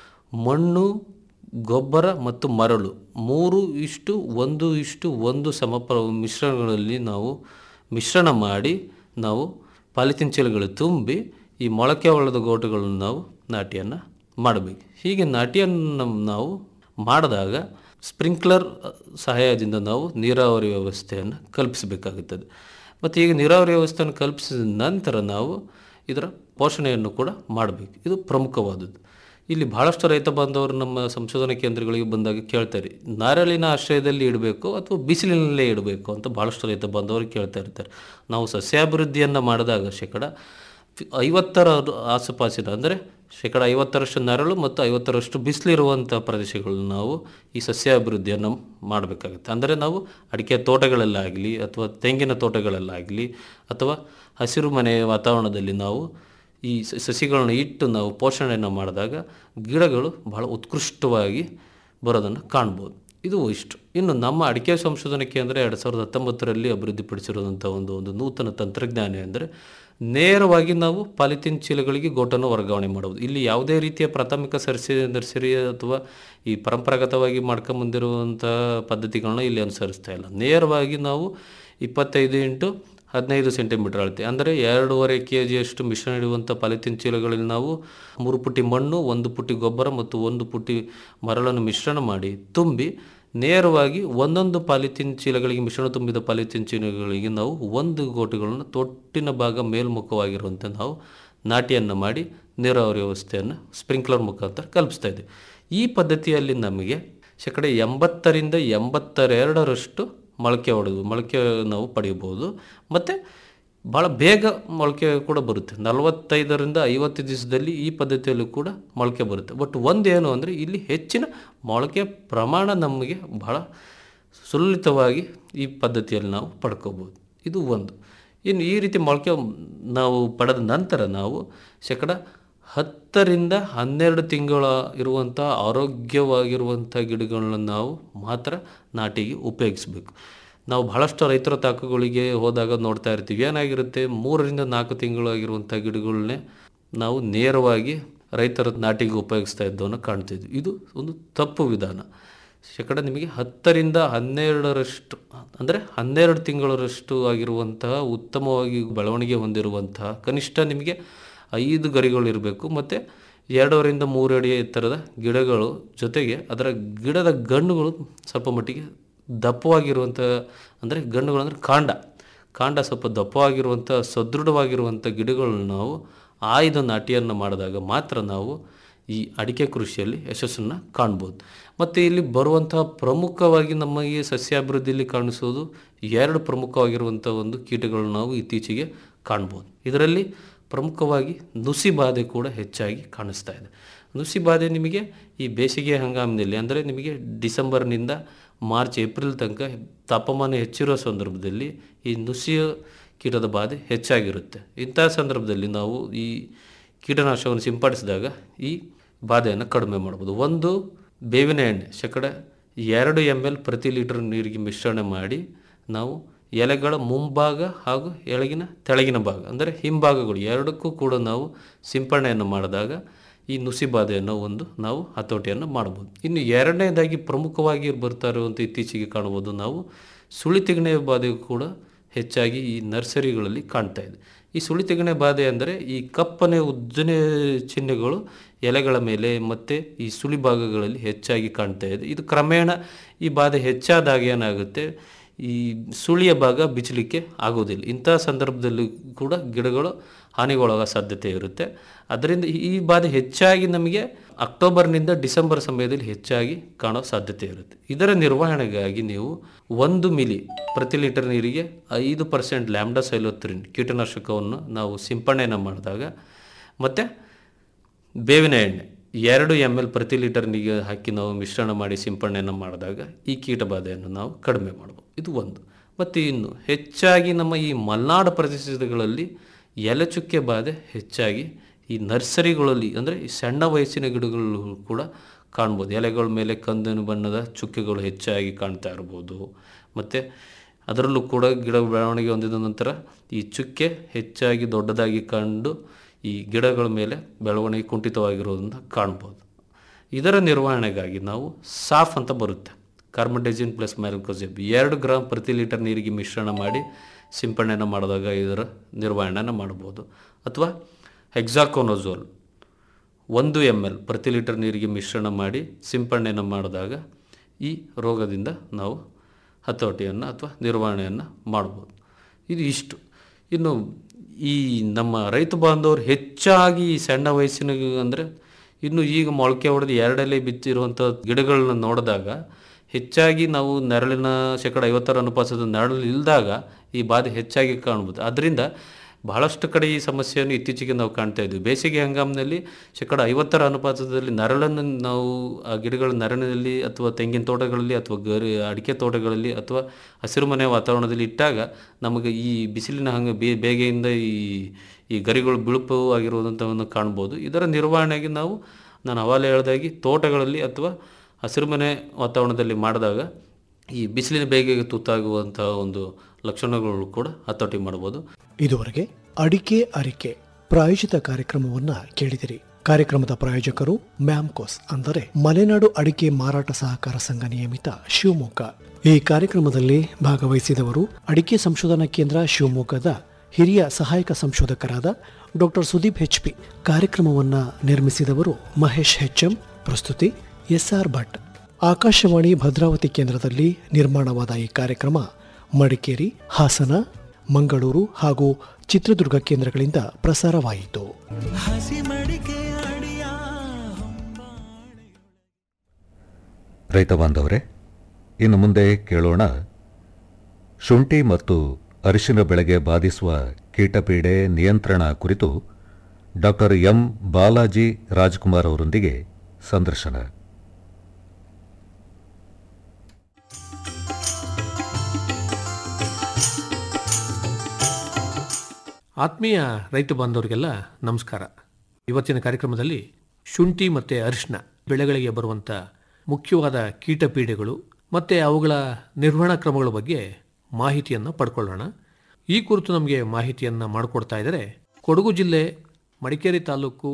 ಮಣ್ಣು ಗೊಬ್ಬರ ಮತ್ತು ಮರಳು ಮೂರು ಇಷ್ಟು ಒಂದು ಇಷ್ಟು ಒಂದು ಸಮಪ್ರ ಮಿಶ್ರಣಗಳಲ್ಲಿ ನಾವು ಮಿಶ್ರಣ ಮಾಡಿ ನಾವು ಪಾಲಿಥೀನ್ ಚೀಲಗಳು ತುಂಬಿ ಈ ಮೊಳಕೆ ಹೊಡೆದ ಗೋಟುಗಳನ್ನು ನಾವು ನಾಟಿಯನ್ನು ಮಾಡಬೇಕು ಹೀಗೆ ನಾಟಿಯನ್ನು ನಾವು ಮಾಡಿದಾಗ ಸ್ಪ್ರಿಂಕ್ಲರ್ ಸಹಾಯದಿಂದ ನಾವು ನೀರಾವರಿ ವ್ಯವಸ್ಥೆಯನ್ನು ಕಲ್ಪಿಸಬೇಕಾಗುತ್ತದೆ ಮತ್ತು ಈಗ ನೀರಾವರಿ ವ್ಯವಸ್ಥೆಯನ್ನು ಕಲ್ಪಿಸಿದ ನಂತರ ನಾವು ಇದರ ಪೋಷಣೆಯನ್ನು ಕೂಡ ಮಾಡಬೇಕು ಇದು ಪ್ರಮುಖವಾದದ್ದು ಇಲ್ಲಿ ಬಹಳಷ್ಟು ರೈತ ಬಾಂಧವರು ನಮ್ಮ ಸಂಶೋಧನಾ ಕೇಂದ್ರಗಳಿಗೆ ಬಂದಾಗ ಕೇಳ್ತಾರೆ ನಾರಳಿನ ಆಶ್ರಯದಲ್ಲಿ ಇಡಬೇಕು ಅಥವಾ ಬಿಸಿಲಿನಲ್ಲೇ ಇಡಬೇಕು ಅಂತ ಭಾಳಷ್ಟು ರೈತ ಬಾಂಧವರು ಕೇಳ್ತಾ ಇರ್ತಾರೆ ನಾವು ಸಸ್ಯಾಭಿವೃದ್ಧಿಯನ್ನು ಮಾಡಿದಾಗ ಶೇಕಡ ಫಿ- ಐವತ್ತರ ಆಸುಪಾಸಿನ ಅಂದರೆ ಶೇಕಡ ಐವತ್ತರಷ್ಟು ನೆರಳು ಮತ್ತು ಐವತ್ತರಷ್ಟು ಬಿಸಿಲಿರುವಂಥ ಪ್ರದೇಶಗಳನ್ನ ನಾವು ಈ ಸಸ್ಯಾಭಿವೃದ್ಧಿಯನ್ನು ಮಾಡಬೇಕಾಗುತ್ತೆ ಅಂದರೆ ನಾವು ಅಡಿಕೆ ತೋಟಗಳಲ್ಲಾಗಲಿ ಅಥವಾ ತೆಂಗಿನ ತೋಟಗಳಲ್ಲಾಗಲಿ ಅಥವಾ ಹಸಿರು ಮನೆ ವಾತಾವರಣದಲ್ಲಿ ನಾವು ಈ ಸ- ಸಸಿಗಳನ್ನ ಇಟ್ಟು ನಾವು ಪೋಷಣೆಯನ್ನು ಮಾಡಿದಾಗ ಗಿಡಗಳು ಬಹಳ ಉತ್ಕೃಷ್ಟವಾಗಿ ಬರೋದನ್ನು ಕಾಣ್ಬೋದು ಇದು ಇಷ್ಟು ಇನ್ನು ನಮ್ಮ ಅಡಿಕೆ ಸಂಶೋಧನಾ ಕೇಂದ್ರ ಎರಡು ಸಾವಿರದ ಹತ್ತೊಂಬತ್ತರಲ್ಲಿ ಅಭಿವೃದ್ಧಿಪಡಿಸಿರುವಂಥ ಒಂದು ಒಂದು ನೂತನ ತಂತ್ರಜ್ಞಾನ ಅಂದರೆ ನೇರವಾಗಿ ನಾವು ಪಾಲಿಥೀನ್ ಚೀಲಗಳಿಗೆ ಗೋಟನ್ನು ವರ್ಗಾವಣೆ ಮಾಡುವುದು ಇಲ್ಲಿ ಯಾವುದೇ ರೀತಿಯ ಪ್ರಾಥಮಿಕ ಸರ್ಸಿ ನರ್ಸರಿ ಅಥವಾ ಈ ಪರಂಪರಾಗತವಾಗಿ ಮಾಡ್ಕೊಂಬಂದಿರುವಂಥ ಪದ್ಧತಿಗಳನ್ನ ಇಲ್ಲಿ ಅನುಸರಿಸ್ತಾ ಇಲ್ಲ ನೇರವಾಗಿ ನಾವು ಇಪ್ಪತ್ತೈದು ಇಂಟು ಹದಿನೈದು ಸೆಂಟಿಮೀಟರ್ ಅಳತೆ ಅಂದರೆ ಎರಡೂವರೆ ಕೆ ಜಿಯಷ್ಟು ಮಿಶ್ರಣ ಇಡುವಂಥ ಪಾಲಿಥೀನ್ ಚೀಲಗಳಲ್ಲಿ ನಾವು ಮೂರು ಪುಟ್ಟಿ ಮಣ್ಣು ಒಂದು ಪುಟ್ಟಿ ಗೊಬ್ಬರ ಮತ್ತು ಒಂದು ಪುಟ್ಟಿ ಮರಳನ್ನು ಮಿಶ್ರಣ ಮಾಡಿ ತುಂಬಿ ನೇರವಾಗಿ ಒಂದೊಂದು ಪಾಲಿಥೀನ್ ಚೀಲಗಳಿಗೆ ಮಿಶ್ರಣ ತುಂಬಿದ ಪಾಲಿಥೀನ್ ಚೀಲಗಳಿಗೆ ನಾವು ಒಂದು ಗೋಟುಗಳನ್ನು ತೊಟ್ಟಿನ ಭಾಗ ಮೇಲ್ಮುಖವಾಗಿರುವಂತೆ ನಾವು ನಾಟಿಯನ್ನು ಮಾಡಿ ನೀರಾವರಿ ವ್ಯವಸ್ಥೆಯನ್ನು ಸ್ಪ್ರಿಂಕ್ಲರ್ ಮುಖಾಂತರ ಕಲ್ಪಿಸ್ತಾ ಇದ್ದೀವಿ ಈ ಪದ್ಧತಿಯಲ್ಲಿ ನಮಗೆ ಶೇಕಡ ಎಂಬತ್ತರಿಂದ ಎಂಬತ್ತೆರಡರಷ್ಟು ಮೊಳಕೆ ಹೊಡೆದು ಮೊಳಕೆ ನಾವು ಪಡೆಯಬಹುದು ಮತ್ತು ಭಾಳ ಬೇಗ ಮೊಳಕೆ ಕೂಡ ಬರುತ್ತೆ ನಲವತ್ತೈದರಿಂದ ಐವತ್ತು ದಿವಸದಲ್ಲಿ ಈ ಪದ್ಧತಿಯಲ್ಲೂ ಕೂಡ ಮೊಳಕೆ ಬರುತ್ತೆ ಬಟ್ ಒಂದೇನು ಅಂದರೆ ಇಲ್ಲಿ ಹೆಚ್ಚಿನ ಮೊಳಕೆ ಪ್ರಮಾಣ ನಮಗೆ ಬಹಳ ಸುಲಲಿತವಾಗಿ ಈ ಪದ್ಧತಿಯಲ್ಲಿ ನಾವು ಪಡ್ಕೋಬೋದು ಇದು ಒಂದು ಇನ್ನು ಈ ರೀತಿ ಮೊಳಕೆ ನಾವು ಪಡೆದ ನಂತರ ನಾವು ಶೇಕಡ ಹತ್ತರಿಂದ ಹನ್ನೆರಡು ತಿಂಗಳ ಇರುವಂಥ ಆರೋಗ್ಯವಾಗಿರುವಂಥ ಗಿಡಗಳನ್ನ ನಾವು ಮಾತ್ರ ನಾಟಿಗೆ ಉಪಯೋಗಿಸ್ಬೇಕು ನಾವು ಬಹಳಷ್ಟು ರೈತರ ತಾಕುಗಳಿಗೆ ಹೋದಾಗ ನೋಡ್ತಾ ಇರ್ತೀವಿ ಏನಾಗಿರುತ್ತೆ ಮೂರರಿಂದ ನಾಲ್ಕು ತಿಂಗಳಾಗಿರುವಂಥ ಗಿಡಗಳನ್ನೇ ನಾವು ನೇರವಾಗಿ ರೈತರ ನಾಟಿಗೆ ಉಪಯೋಗಿಸ್ತಾ ಇದ್ದವನ್ನು ಕಾಣ್ತಿದ್ವಿ ಇದು ಒಂದು ತಪ್ಪು ವಿಧಾನ ಶೇಕಡ ನಿಮಗೆ ಹತ್ತರಿಂದ ಹನ್ನೆರಡರಷ್ಟು ಅಂದರೆ ಹನ್ನೆರಡು ತಿಂಗಳರಷ್ಟು ಆಗಿರುವಂತಹ ಉತ್ತಮವಾಗಿ ಬೆಳವಣಿಗೆ ಹೊಂದಿರುವಂತಹ ಕನಿಷ್ಠ ನಿಮಗೆ ಐದು ಗರಿಗಳು ಇರಬೇಕು ಮತ್ತು ಎರಡೂವರಿಂದ ಮೂರು ಅಡಿ ಎತ್ತರದ ಗಿಡಗಳು ಜೊತೆಗೆ ಅದರ ಗಿಡದ ಗಣ್ಣುಗಳು ಸ್ವಲ್ಪ ಮಟ್ಟಿಗೆ ದಪ್ಪವಾಗಿರುವಂಥ ಅಂದರೆ ಗಣ್ಣುಗಳು ಅಂದರೆ ಕಾಂಡ ಕಾಂಡ ಸ್ವಲ್ಪ ದಪ್ಪವಾಗಿರುವಂಥ ಸದೃಢವಾಗಿರುವಂಥ ಗಿಡಗಳನ್ನು ನಾವು ಆಯ್ದ ನಾಟಿಯನ್ನು ಮಾಡಿದಾಗ ಮಾತ್ರ ನಾವು ಈ ಅಡಿಕೆ ಕೃಷಿಯಲ್ಲಿ ಯಶಸ್ಸನ್ನು ಕಾಣ್ಬೋದು ಮತ್ತು ಇಲ್ಲಿ ಬರುವಂತಹ ಪ್ರಮುಖವಾಗಿ ನಮಗೆ ಸಸ್ಯಾಭಿವೃದ್ಧಿಯಲ್ಲಿ ಕಾಣಿಸೋದು ಎರಡು ಪ್ರಮುಖವಾಗಿರುವಂಥ ಒಂದು ಕೀಟಗಳು ನಾವು ಇತ್ತೀಚೆಗೆ ಕಾಣ್ಬೋದು ಇದರಲ್ಲಿ ಪ್ರಮುಖವಾಗಿ ನುಸಿ ಬಾಧೆ ಕೂಡ ಹೆಚ್ಚಾಗಿ ಕಾಣಿಸ್ತಾ ಇದೆ ನುಸಿ ಬಾಧೆ ನಿಮಗೆ ಈ ಬೇಸಿಗೆ ಹಂಗಾಮಿನಲ್ಲಿ ಅಂದರೆ ನಿಮಗೆ ಡಿಸೆಂಬರ್ನಿಂದ ಮಾರ್ಚ್ ಏಪ್ರಿಲ್ ತನಕ ತಾಪಮಾನ ಹೆಚ್ಚಿರೋ ಸಂದರ್ಭದಲ್ಲಿ ಈ ನುಸಿಯ ಕೀಟದ ಬಾಧೆ ಹೆಚ್ಚಾಗಿರುತ್ತೆ ಇಂತಹ ಸಂದರ್ಭದಲ್ಲಿ ನಾವು ಈ ಕೀಟನಾಶಕವನ್ನು ಸಿಂಪಡಿಸಿದಾಗ ಈ ಬಾಧೆಯನ್ನು ಕಡಿಮೆ ಮಾಡ್ಬೋದು ಒಂದು ಬೇವಿನ ಎಣ್ಣೆ ಶೇಕಡ ಎರಡು ಎಮ್ ಎಲ್ ಪ್ರತಿ ಲೀಟರ್ ನೀರಿಗೆ ಮಿಶ್ರಣ ಮಾಡಿ ನಾವು ಎಲೆಗಳ ಮುಂಭಾಗ ಹಾಗೂ ಎಳಗಿನ ತೆಳಗಿನ ಭಾಗ ಅಂದರೆ ಹಿಂಭಾಗಗಳು ಎರಡಕ್ಕೂ ಕೂಡ ನಾವು ಸಿಂಪಡಣೆಯನ್ನು ಮಾಡಿದಾಗ ಈ ನುಸಿ ಬಾಧೆಯನ್ನು ಒಂದು ನಾವು ಹತೋಟಿಯನ್ನು ಮಾಡ್ಬೋದು ಇನ್ನು ಎರಡನೇದಾಗಿ ಪ್ರಮುಖವಾಗಿ ಬರ್ತಾ ಇರುವಂಥ ಇತ್ತೀಚೆಗೆ ಕಾಣ್ಬೋದು ನಾವು ಸುಳಿ ತೆಗಣೆಯ ಬಾಧೆಯು ಕೂಡ ಹೆಚ್ಚಾಗಿ ಈ ನರ್ಸರಿಗಳಲ್ಲಿ ಕಾಣ್ತಾ ಇದೆ ಈ ಸುಳಿ ತೆಗಣೆ ಬಾಧೆ ಅಂದರೆ ಈ ಕಪ್ಪನೆ ಉದ್ದನೆ ಚಿಹ್ನೆಗಳು ಎಲೆಗಳ ಮೇಲೆ ಮತ್ತು ಈ ಸುಳಿ ಭಾಗಗಳಲ್ಲಿ ಹೆಚ್ಚಾಗಿ ಕಾಣ್ತಾ ಇದೆ ಇದು ಕ್ರಮೇಣ ಈ ಬಾಧೆ ಹೆಚ್ಚಾದಾಗ ಏನಾಗುತ್ತೆ ಈ ಸುಳಿಯ ಭಾಗ ಬಿಚ್ಚಲಿಕ್ಕೆ ಆಗೋದಿಲ್ಲ ಇಂತಹ ಸಂದರ್ಭದಲ್ಲಿ ಕೂಡ ಗಿಡಗಳು ಹಾನಿಗೊಳಗೋ ಸಾಧ್ಯತೆ ಇರುತ್ತೆ ಅದರಿಂದ ಈ ಬಾಧೆ ಹೆಚ್ಚಾಗಿ ನಮಗೆ ಅಕ್ಟೋಬರ್ನಿಂದ ಡಿಸೆಂಬರ್ ಸಮಯದಲ್ಲಿ ಹೆಚ್ಚಾಗಿ ಕಾಣೋ ಸಾಧ್ಯತೆ ಇರುತ್ತೆ ಇದರ ನಿರ್ವಹಣೆಗಾಗಿ ನೀವು ಒಂದು ಮಿಲಿ ಪ್ರತಿ ಲೀಟರ್ ನೀರಿಗೆ ಐದು ಪರ್ಸೆಂಟ್ ಲ್ಯಾಂಬ್ಡಾ ಸೈಲೋತ್ರಿನ್ ಕೀಟನಾಶಕವನ್ನು ನಾವು ಸಿಂಪಡಣೆಯನ್ನು ಮಾಡಿದಾಗ ಮತ್ತು ಬೇವಿನ ಎಣ್ಣೆ ಎರಡು ಎಮ್ ಎಲ್ ಪ್ರತಿ ಲೀಟರ್ ನೀರಿಗೆ ಹಾಕಿ ನಾವು ಮಿಶ್ರಣ ಮಾಡಿ ಸಿಂಪಡಣೆಯನ್ನು ಮಾಡಿದಾಗ ಈ ಕೀಟಬಾಧೆಯನ್ನು ನಾವು ಕಡಿಮೆ ಮಾಡ್ಬೋದು ಇದು ಒಂದು ಮತ್ತು ಇನ್ನು ಹೆಚ್ಚಾಗಿ ನಮ್ಮ ಈ ಮಲೆನಾಡು ಪ್ರದೇಶಗಳಲ್ಲಿ ಎಲೆಚುಕ್ಕೆ ಬಾಧೆ ಹೆಚ್ಚಾಗಿ ಈ ನರ್ಸರಿಗಳಲ್ಲಿ ಅಂದರೆ ಈ ಸಣ್ಣ ವಯಸ್ಸಿನ ಗಿಡಗಳು ಕೂಡ ಕಾಣ್ಬೋದು ಎಲೆಗಳ ಮೇಲೆ ಕಂದನು ಬಣ್ಣದ ಚುಕ್ಕೆಗಳು ಹೆಚ್ಚಾಗಿ ಕಾಣ್ತಾ ಇರ್ಬೋದು ಮತ್ತು ಅದರಲ್ಲೂ ಕೂಡ ಗಿಡ ಬೆಳವಣಿಗೆ ಹೊಂದಿದ ನಂತರ ಈ ಚುಕ್ಕೆ ಹೆಚ್ಚಾಗಿ ದೊಡ್ಡದಾಗಿ ಕಂಡು ಈ ಗಿಡಗಳ ಮೇಲೆ ಬೆಳವಣಿಗೆ ಕುಂಠಿತವಾಗಿರೋದನ್ನು ಕಾಣ್ಬೋದು ಇದರ ನಿರ್ವಹಣೆಗಾಗಿ ನಾವು ಸಾಫ್ ಅಂತ ಬರುತ್ತೆ ಕಾರ್ಬನ್ಡೈಜಿನ್ ಪ್ಲಸ್ ಮ್ಯಾಲ್ಕೋಸೆಬ್ ಎರಡು ಗ್ರಾಮ್ ಪ್ರತಿ ಲೀಟರ್ ನೀರಿಗೆ ಮಿಶ್ರಣ ಮಾಡಿ ಸಿಂಪಡಣೆಯನ್ನು ಮಾಡಿದಾಗ ಇದರ ನಿರ್ವಹಣೆಯನ್ನು ಮಾಡ್ಬೋದು ಅಥವಾ ಹೆಕ್ಸಾಕೋನೋಝೋಲ್ ಒಂದು ಎಮ್ ಎಲ್ ಪ್ರತಿ ಲೀಟರ್ ನೀರಿಗೆ ಮಿಶ್ರಣ ಮಾಡಿ ಸಿಂಪಡಣೆಯನ್ನು ಮಾಡಿದಾಗ ಈ ರೋಗದಿಂದ ನಾವು ಹತೋಟಿಯನ್ನು ಅಥವಾ ನಿರ್ವಹಣೆಯನ್ನು ಮಾಡ್ಬೋದು ಇದು ಇಷ್ಟು ಇನ್ನು ಈ ನಮ್ಮ ರೈತ ಬಾಂಧವರು ಹೆಚ್ಚಾಗಿ ಈ ಸಣ್ಣ ವಯಸ್ಸಿನ ಅಂದರೆ ಇನ್ನು ಈಗ ಮೊಳಕೆ ಹೊಡೆದು ಎರಡಲ್ಲೇ ಬಿತ್ತಿರುವಂಥ ಗಿಡಗಳನ್ನ ನೋಡಿದಾಗ ಹೆಚ್ಚಾಗಿ ನಾವು ನೆರಳಿನ ಶೇಕಡ ಐವತ್ತರ ಅನುಪಾತದ ನೆರಳು ಇಲ್ದಾಗ ಈ ಬಾಧೆ ಹೆಚ್ಚಾಗಿ ಕಾಣ್ಬೋದು ಅದರಿಂದ ಬಹಳಷ್ಟು ಕಡೆ ಈ ಸಮಸ್ಯೆಯನ್ನು ಇತ್ತೀಚೆಗೆ ನಾವು ಕಾಣ್ತಾ ಇದ್ವಿ ಬೇಸಿಗೆ ಹಂಗಾಮಿನಲ್ಲಿ ಶೇಕಡ ಐವತ್ತರ ಅನುಪಾತದಲ್ಲಿ ನೆರಳನ್ನು ನಾವು ಆ ಗಿಡಗಳ ನೆರಳಿನಲ್ಲಿ ಅಥವಾ ತೆಂಗಿನ ತೋಟಗಳಲ್ಲಿ ಅಥವಾ ಗರಿ ಅಡಿಕೆ ತೋಟಗಳಲ್ಲಿ ಅಥವಾ ಹಸಿರುಮನೆ ವಾತಾವರಣದಲ್ಲಿ ಇಟ್ಟಾಗ ನಮಗೆ ಈ ಬಿಸಿಲಿನ ಹಂಗೆ ಬೇ ಬೇಗೆಯಿಂದ ಈ ಈ ಗರಿಗಳು ಬಿಳುಪು ಆಗಿರುವುದಂಥವನ್ನು ಕಾಣ್ಬೋದು ಇದರ ನಿರ್ವಹಣೆಗೆ ನಾವು ನಾನು ಅವಾಗಲೇ ಹೇಳ್ದಾಗಿ ತೋಟಗಳಲ್ಲಿ ಅಥವಾ ಹಸಿರುಮನೆ ವಾತಾವರಣದಲ್ಲಿ ಮಾಡಿದಾಗ ಈ ಬಿಸಿಲಿನ ಬೇಗೆಗೆ ತುತ್ತಾಗುವಂತಹ ಒಂದು ಲಕ್ಷಣಗಳು ಕೂಡ ಹತೋಟಿ ಮಾಡ್ಬೋದು ಇದುವರೆಗೆ ಅಡಿಕೆ ಅರಿಕೆ ಪ್ರಾಯೋಜಿತ ಕಾರ್ಯಕ್ರಮವನ್ನ ಕೇಳಿದಿರಿ ಕಾರ್ಯಕ್ರಮದ ಪ್ರಾಯೋಜಕರು ಮ್ಯಾಮ್ಕೋಸ್ ಅಂದರೆ ಮಲೆನಾಡು ಅಡಿಕೆ ಮಾರಾಟ ಸಹಕಾರ ಸಂಘ ನಿಯಮಿತ ಶಿವಮೊಗ್ಗ ಈ ಕಾರ್ಯಕ್ರಮದಲ್ಲಿ ಭಾಗವಹಿಸಿದವರು ಅಡಿಕೆ ಸಂಶೋಧನಾ ಕೇಂದ್ರ ಶಿವಮೊಗ್ಗದ ಹಿರಿಯ ಸಹಾಯಕ ಸಂಶೋಧಕರಾದ ಡಾಕ್ಟರ್ ಸುದೀಪ್ ಎಚ್ ಪಿ ಕಾರ್ಯಕ್ರಮವನ್ನ ನಿರ್ಮಿಸಿದವರು ಮಹೇಶ್ ಹೆಚ್ಎಂ ಪ್ರಸ್ತುತಿ ಎಸ್ಆರ್ ಭಟ್ ಆಕಾಶವಾಣಿ ಭದ್ರಾವತಿ ಕೇಂದ್ರದಲ್ಲಿ ನಿರ್ಮಾಣವಾದ ಈ ಕಾರ್ಯಕ್ರಮ ಮಡಿಕೇರಿ ಹಾಸನ ಮಂಗಳೂರು ಹಾಗೂ ಚಿತ್ರದುರ್ಗ ಕೇಂದ್ರಗಳಿಂದ ಪ್ರಸಾರವಾಯಿತು ಹಸಿ ಮಡಿಕೆ ಅಡಿಯ ಹೊಂಬಾಳೆ ರೈತ ಬಾಂಧವರೇ ಇನ್ನು ಮುಂದೆ ಕೇಳೋಣ ಶುಂಠಿ ಮತ್ತು ಅರಿಶಿನ ಬೆಳೆಗೆ ಬಾಧಿಸುವ ಕೀಟಪೀಡೆ ನಿಯಂತ್ರಣ ಕುರಿತು ಡಾಕ್ಟರ್ ಎಂ ಬಾಲಾಜಿ ರಾಜ್ಕುಮಾರ್ ಅವರೊಂದಿಗೆ ಸಂದರ್ಶನ ಆತ್ಮೀಯ ರೈತ ಬಾಂಧವರಿಗೆಲ್ಲ ನಮಸ್ಕಾರ ಇವತ್ತಿನ ಕಾರ್ಯಕ್ರಮದಲ್ಲಿ ಶುಂಠಿ ಮತ್ತು ಅರಿಶಿನ ಬೆಳೆಗಳಿಗೆ ಬರುವಂಥ ಮುಖ್ಯವಾದ ಕೀಟಪೀಡೆಗಳು ಮತ್ತು ಅವುಗಳ ನಿರ್ವಹಣಾ ಕ್ರಮಗಳ ಬಗ್ಗೆ ಮಾಹಿತಿಯನ್ನು ಪಡ್ಕೊಳ್ಳೋಣ ಈ ಕುರಿತು ನಮಗೆ ಮಾಹಿತಿಯನ್ನು ಮಾಡಿಕೊಡ್ತಾ ಇದ್ದಾರೆ ಕೊಡಗು ಜಿಲ್ಲೆ ಮಡಿಕೇರಿ ತಾಲೂಕು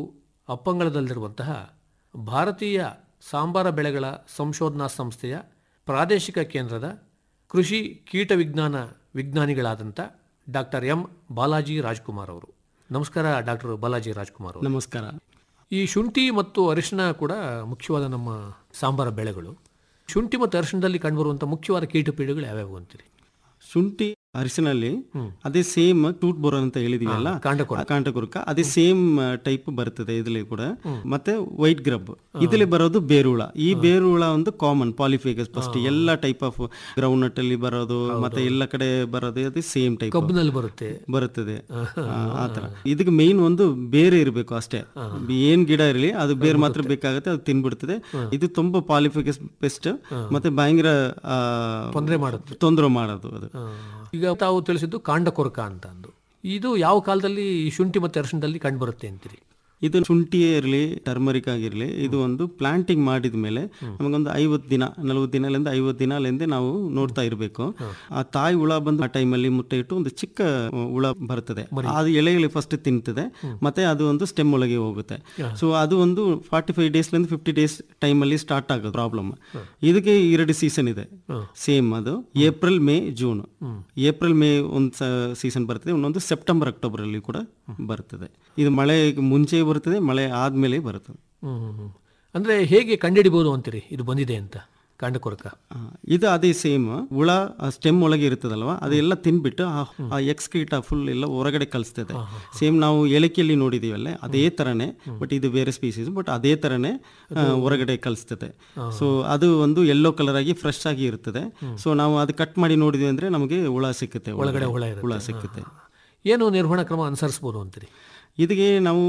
ಅಪ್ಪಂಗಳದಲ್ಲಿರುವಂತಹ ಭಾರತೀಯ ಸಾಂಬಾರ ಬೆಳೆಗಳ ಸಂಶೋಧನಾ ಸಂಸ್ಥೆಯ ಪ್ರಾದೇಶಿಕ ಕೇಂದ್ರದ ಕೃಷಿ ಕೀಟ ವಿಜ್ಞಾನ ವಿಜ್ಞಾನಿಗಳಾದಂಥ ಡಾಕ್ಟರ್ ಎಂ ಬಾಲಾಜಿ ರಾಜ್ಕುಮಾರ್ ಅವರು ನಮಸ್ಕಾರ ಡಾಕ್ಟರ್ ಬಾಲಾಜಿ ರಾಜ್ಕುಮಾರ್ ಅವರು ನಮಸ್ಕಾರ ಈ ಶುಂಠಿ ಮತ್ತು ಅರಿಶಿನ ಕೂಡ ಮುಖ್ಯವಾದ ನಮ್ಮ ಸಾಂಬಾರ ಬೆಳೆಗಳು ಶುಂಠಿ ಮತ್ತು ಅರಿಶಿಣದಲ್ಲಿ ಕಂಡುಬರುವಂಥ ಮುಖ್ಯವಾದ ಕೀಟಪೀಡೆಗಳು ಯಾವ್ಯಾವು ಅಂತೀರಿ ಶುಂಠಿ ಅರಿಶಿನಲ್ಲಿ ಅದೇ ಸೇಮ್ ಟೂಟ್ ಬೋರ್ ಅಂತ ಹೇಳಿದೀವಲ್ಲ ಕಾಂಡಕೊರಕ. ಆ ಕಾಂಡಕೊರಕ ಅದೇ ಸೇಮ್ ಟೈಪ್ ಬರ್ತದೆ ಇದರಲ್ಲಿ ಕೂಡ ಮತ್ತೆ ವೈಟ್ ಗ್ರಬ್ ಇದರಲ್ಲಿ ಬರೋದು ಬೇರುಳ ಈ ಬೇರುಳ ಒಂದು ಕಾಮನ್ ಪಾಲಿಫೇಗಸ್ ಫಸ್ಟ್ ಎಲ್ಲ ಟೈಪ್ ಆಫ್ ಗ್ರೌಂಡ್ ನಟ್ ಅಲ್ಲಿ ಬರೋದು ಮತ್ತೆ ಎಲ್ಲ ಕಡೆ ಬರೋದು ಅದು ಸೇಮ್ ಟೈಪ್ ಕಬ್ಬಿನಲ್ಲಿ ಬರುತ್ತೆ ಬರುತ್ತದೆ ಆ, ಆ ತರ ಇದಕ್ಕೆ ಮೇನ್ ಒಂದು ಬೇರೆ ಇರಬೇಕು ಅಷ್ಟೇ ಏನ್ ಗಿಡ ಇರಲಿ ಅದು ಬೇರೆ ಮಾತ್ರ ಬೇಕಾಗುತ್ತೆ ಅದು ತಿನ್ಬಿಡ್ತದೆ ಇದು ತುಂಬಾ ಪಾಲಿಫಿಕಸ್ ಪೆಸ್ಟ್ ಮತ್ತೆ ಭಯಂಕರ ತೊಂದರೆ ಮಾಡುತ್ತೆ ತೊಂದರೆ ಮಾಡೋದು ಅದು ಆ, ಈಗ ತಾವು ತಿಳಿಸಿದ್ದು ಕಾಂಡಕೊರಕ ಅಂತ ಅಂದು ಇದು ಯಾವ ಕಾಲದಲ್ಲಿ ಈ ಶುಂಠಿ ಮತ್ತು ಅರಿಶಿಣದಲ್ಲಿ ಕಂಡುಬರುತ್ತೆ ಅಂತೀರಿ ಇದು ಶುಂಠಿಯೇ ಇರಲಿ ಟರ್ಮರಿಕ್ ಆಗಿರಲಿ ಇದು ಒಂದು ಪ್ಲಾಂಟಿಂಗ್ ಮಾಡಿದ ಮೇಲೆ ನಮಗೊಂದು ಐವತ್ತು ದಿನ ನಲವತ್ತು ದಿನದಿಂದ ಐವತ್ತು ದಿನಲಿಂದ ನಾವು ನೋಡ್ತಾ ಇರಬೇಕು ಆ ತಾಯಿ ಹುಳ ಬಂದು ಆ ಟೈಮಲ್ಲಿ ಮುಟ್ಟೆ ಇಟ್ಟು ಒಂದು ಚಿಕ್ಕ ಹುಳ ಬರ್ತದೆ ಅದು ಎಲೆಗಳು ಫಸ್ಟ್ ತಿಂತದೆ ಮತ್ತೆ ಅದು ಒಂದು ಸ್ಟೆಮ್ ಒಳಗೆ ಹೋಗುತ್ತೆ ಸೊ ಅದು ಒಂದು ಫಾರ್ಟಿ ಫೈವ್ ಡೇಸ್ಲಿಂದ ಫಿಫ್ಟಿ ಡೇಸ್ ಟೈಮಲ್ಲಿ ಸ್ಟಾರ್ಟ್ ಆಗೋದು ಪ್ರಾಬ್ಲಮ್ ಇದಕ್ಕೆ ಎರಡು ಸೀಸನ್ ಇದೆ ಸೇಮ್ ಅದು April May June April May ಒಂದು ಸೀಸನ್ ಬರ್ತದೆ ಇನ್ನೊಂದು ಸೆಪ್ಟೆಂಬರ್ ಅಕ್ಟೋಬರ್ ಅಲ್ಲಿ ಕೂಡ ಬರ್ತದೆ ಇದು ಮಳೆ ಮುಂಚೆ ಬರ್ತದೆ ಮಳೆ ಆದ್ಮೇಲೆ ಬರ್ತದೆ ಹ್ಮ್ ಹ್ಮ್, ಹ್ಮ್. ಅಂದ್ರೆ ಹೇಗೆ ಕಂಡುಹಿಡಿಬಹುದು ಅಂತೀರಿ ಇದು ಬಂದಿದೆ ಅಂತ ಕಾಂಡಕೊರಕ ಆ, ಇದು ಅದೇ ಸೇಮ್ ಹುಳ ಸ್ಟೆಮ್ ಒಳಗೆ ಇರ್ತದಲ್ವಾ ಅದೆಲ್ಲ ತಿನ್ಬಿಟ್ಟು ಆ- ಆ ಎಕ್ಸ್ಕ್ರೀಟ ಫುಲ್ ಎಲ್ಲ ಹೊರಗಡೆ ಕಳಿಸ್ತದೆ ಸೇಮ್ ನಾವು ಏಲಕ್ಕಿಯಲ್ಲಿ ನೋಡಿದೀವಲ್ಲ ಅದೇ ತರನೇ ಬಟ್ ಇದು ಬೇರೆ ಸ್ಪೀಸೀಸ್ ಬಟ್ ಅದೇ ತರನೇ ಆ, ಹೊರಗಡೆ ಕಳಿಸ್ತದೆ ಸೊ ಅದು ಒಂದು ಯೆಲ್ಲೋ ಕಲರ್ ಆಗಿ ಫ್ರೆಶ್ ಆಗಿ ಇರ್ತದೆ ಸೊ ನಾವು ಅದು ಕಟ್ ಮಾಡಿ ನೋಡಿದ್ವಿ ಅಂದ್ರೆ ನಮಗೆ ಹುಳ ಸಿಕ್ಕುತ್ತೆ ಒಳಗಡೆ ಒಳಗಡೆ. ಹುಳ ಇರುತ್ತೆ. ಹುಳ ಸಿಕ್ಕುತ್ತೆ ಏನು ನಿರ್ವಹಣಾ ಕ್ರಮ ಅನುಸರಿಸಬಹುದು ಅಂತೀರಿ ಇದಕ್ಕೆ ನಾವು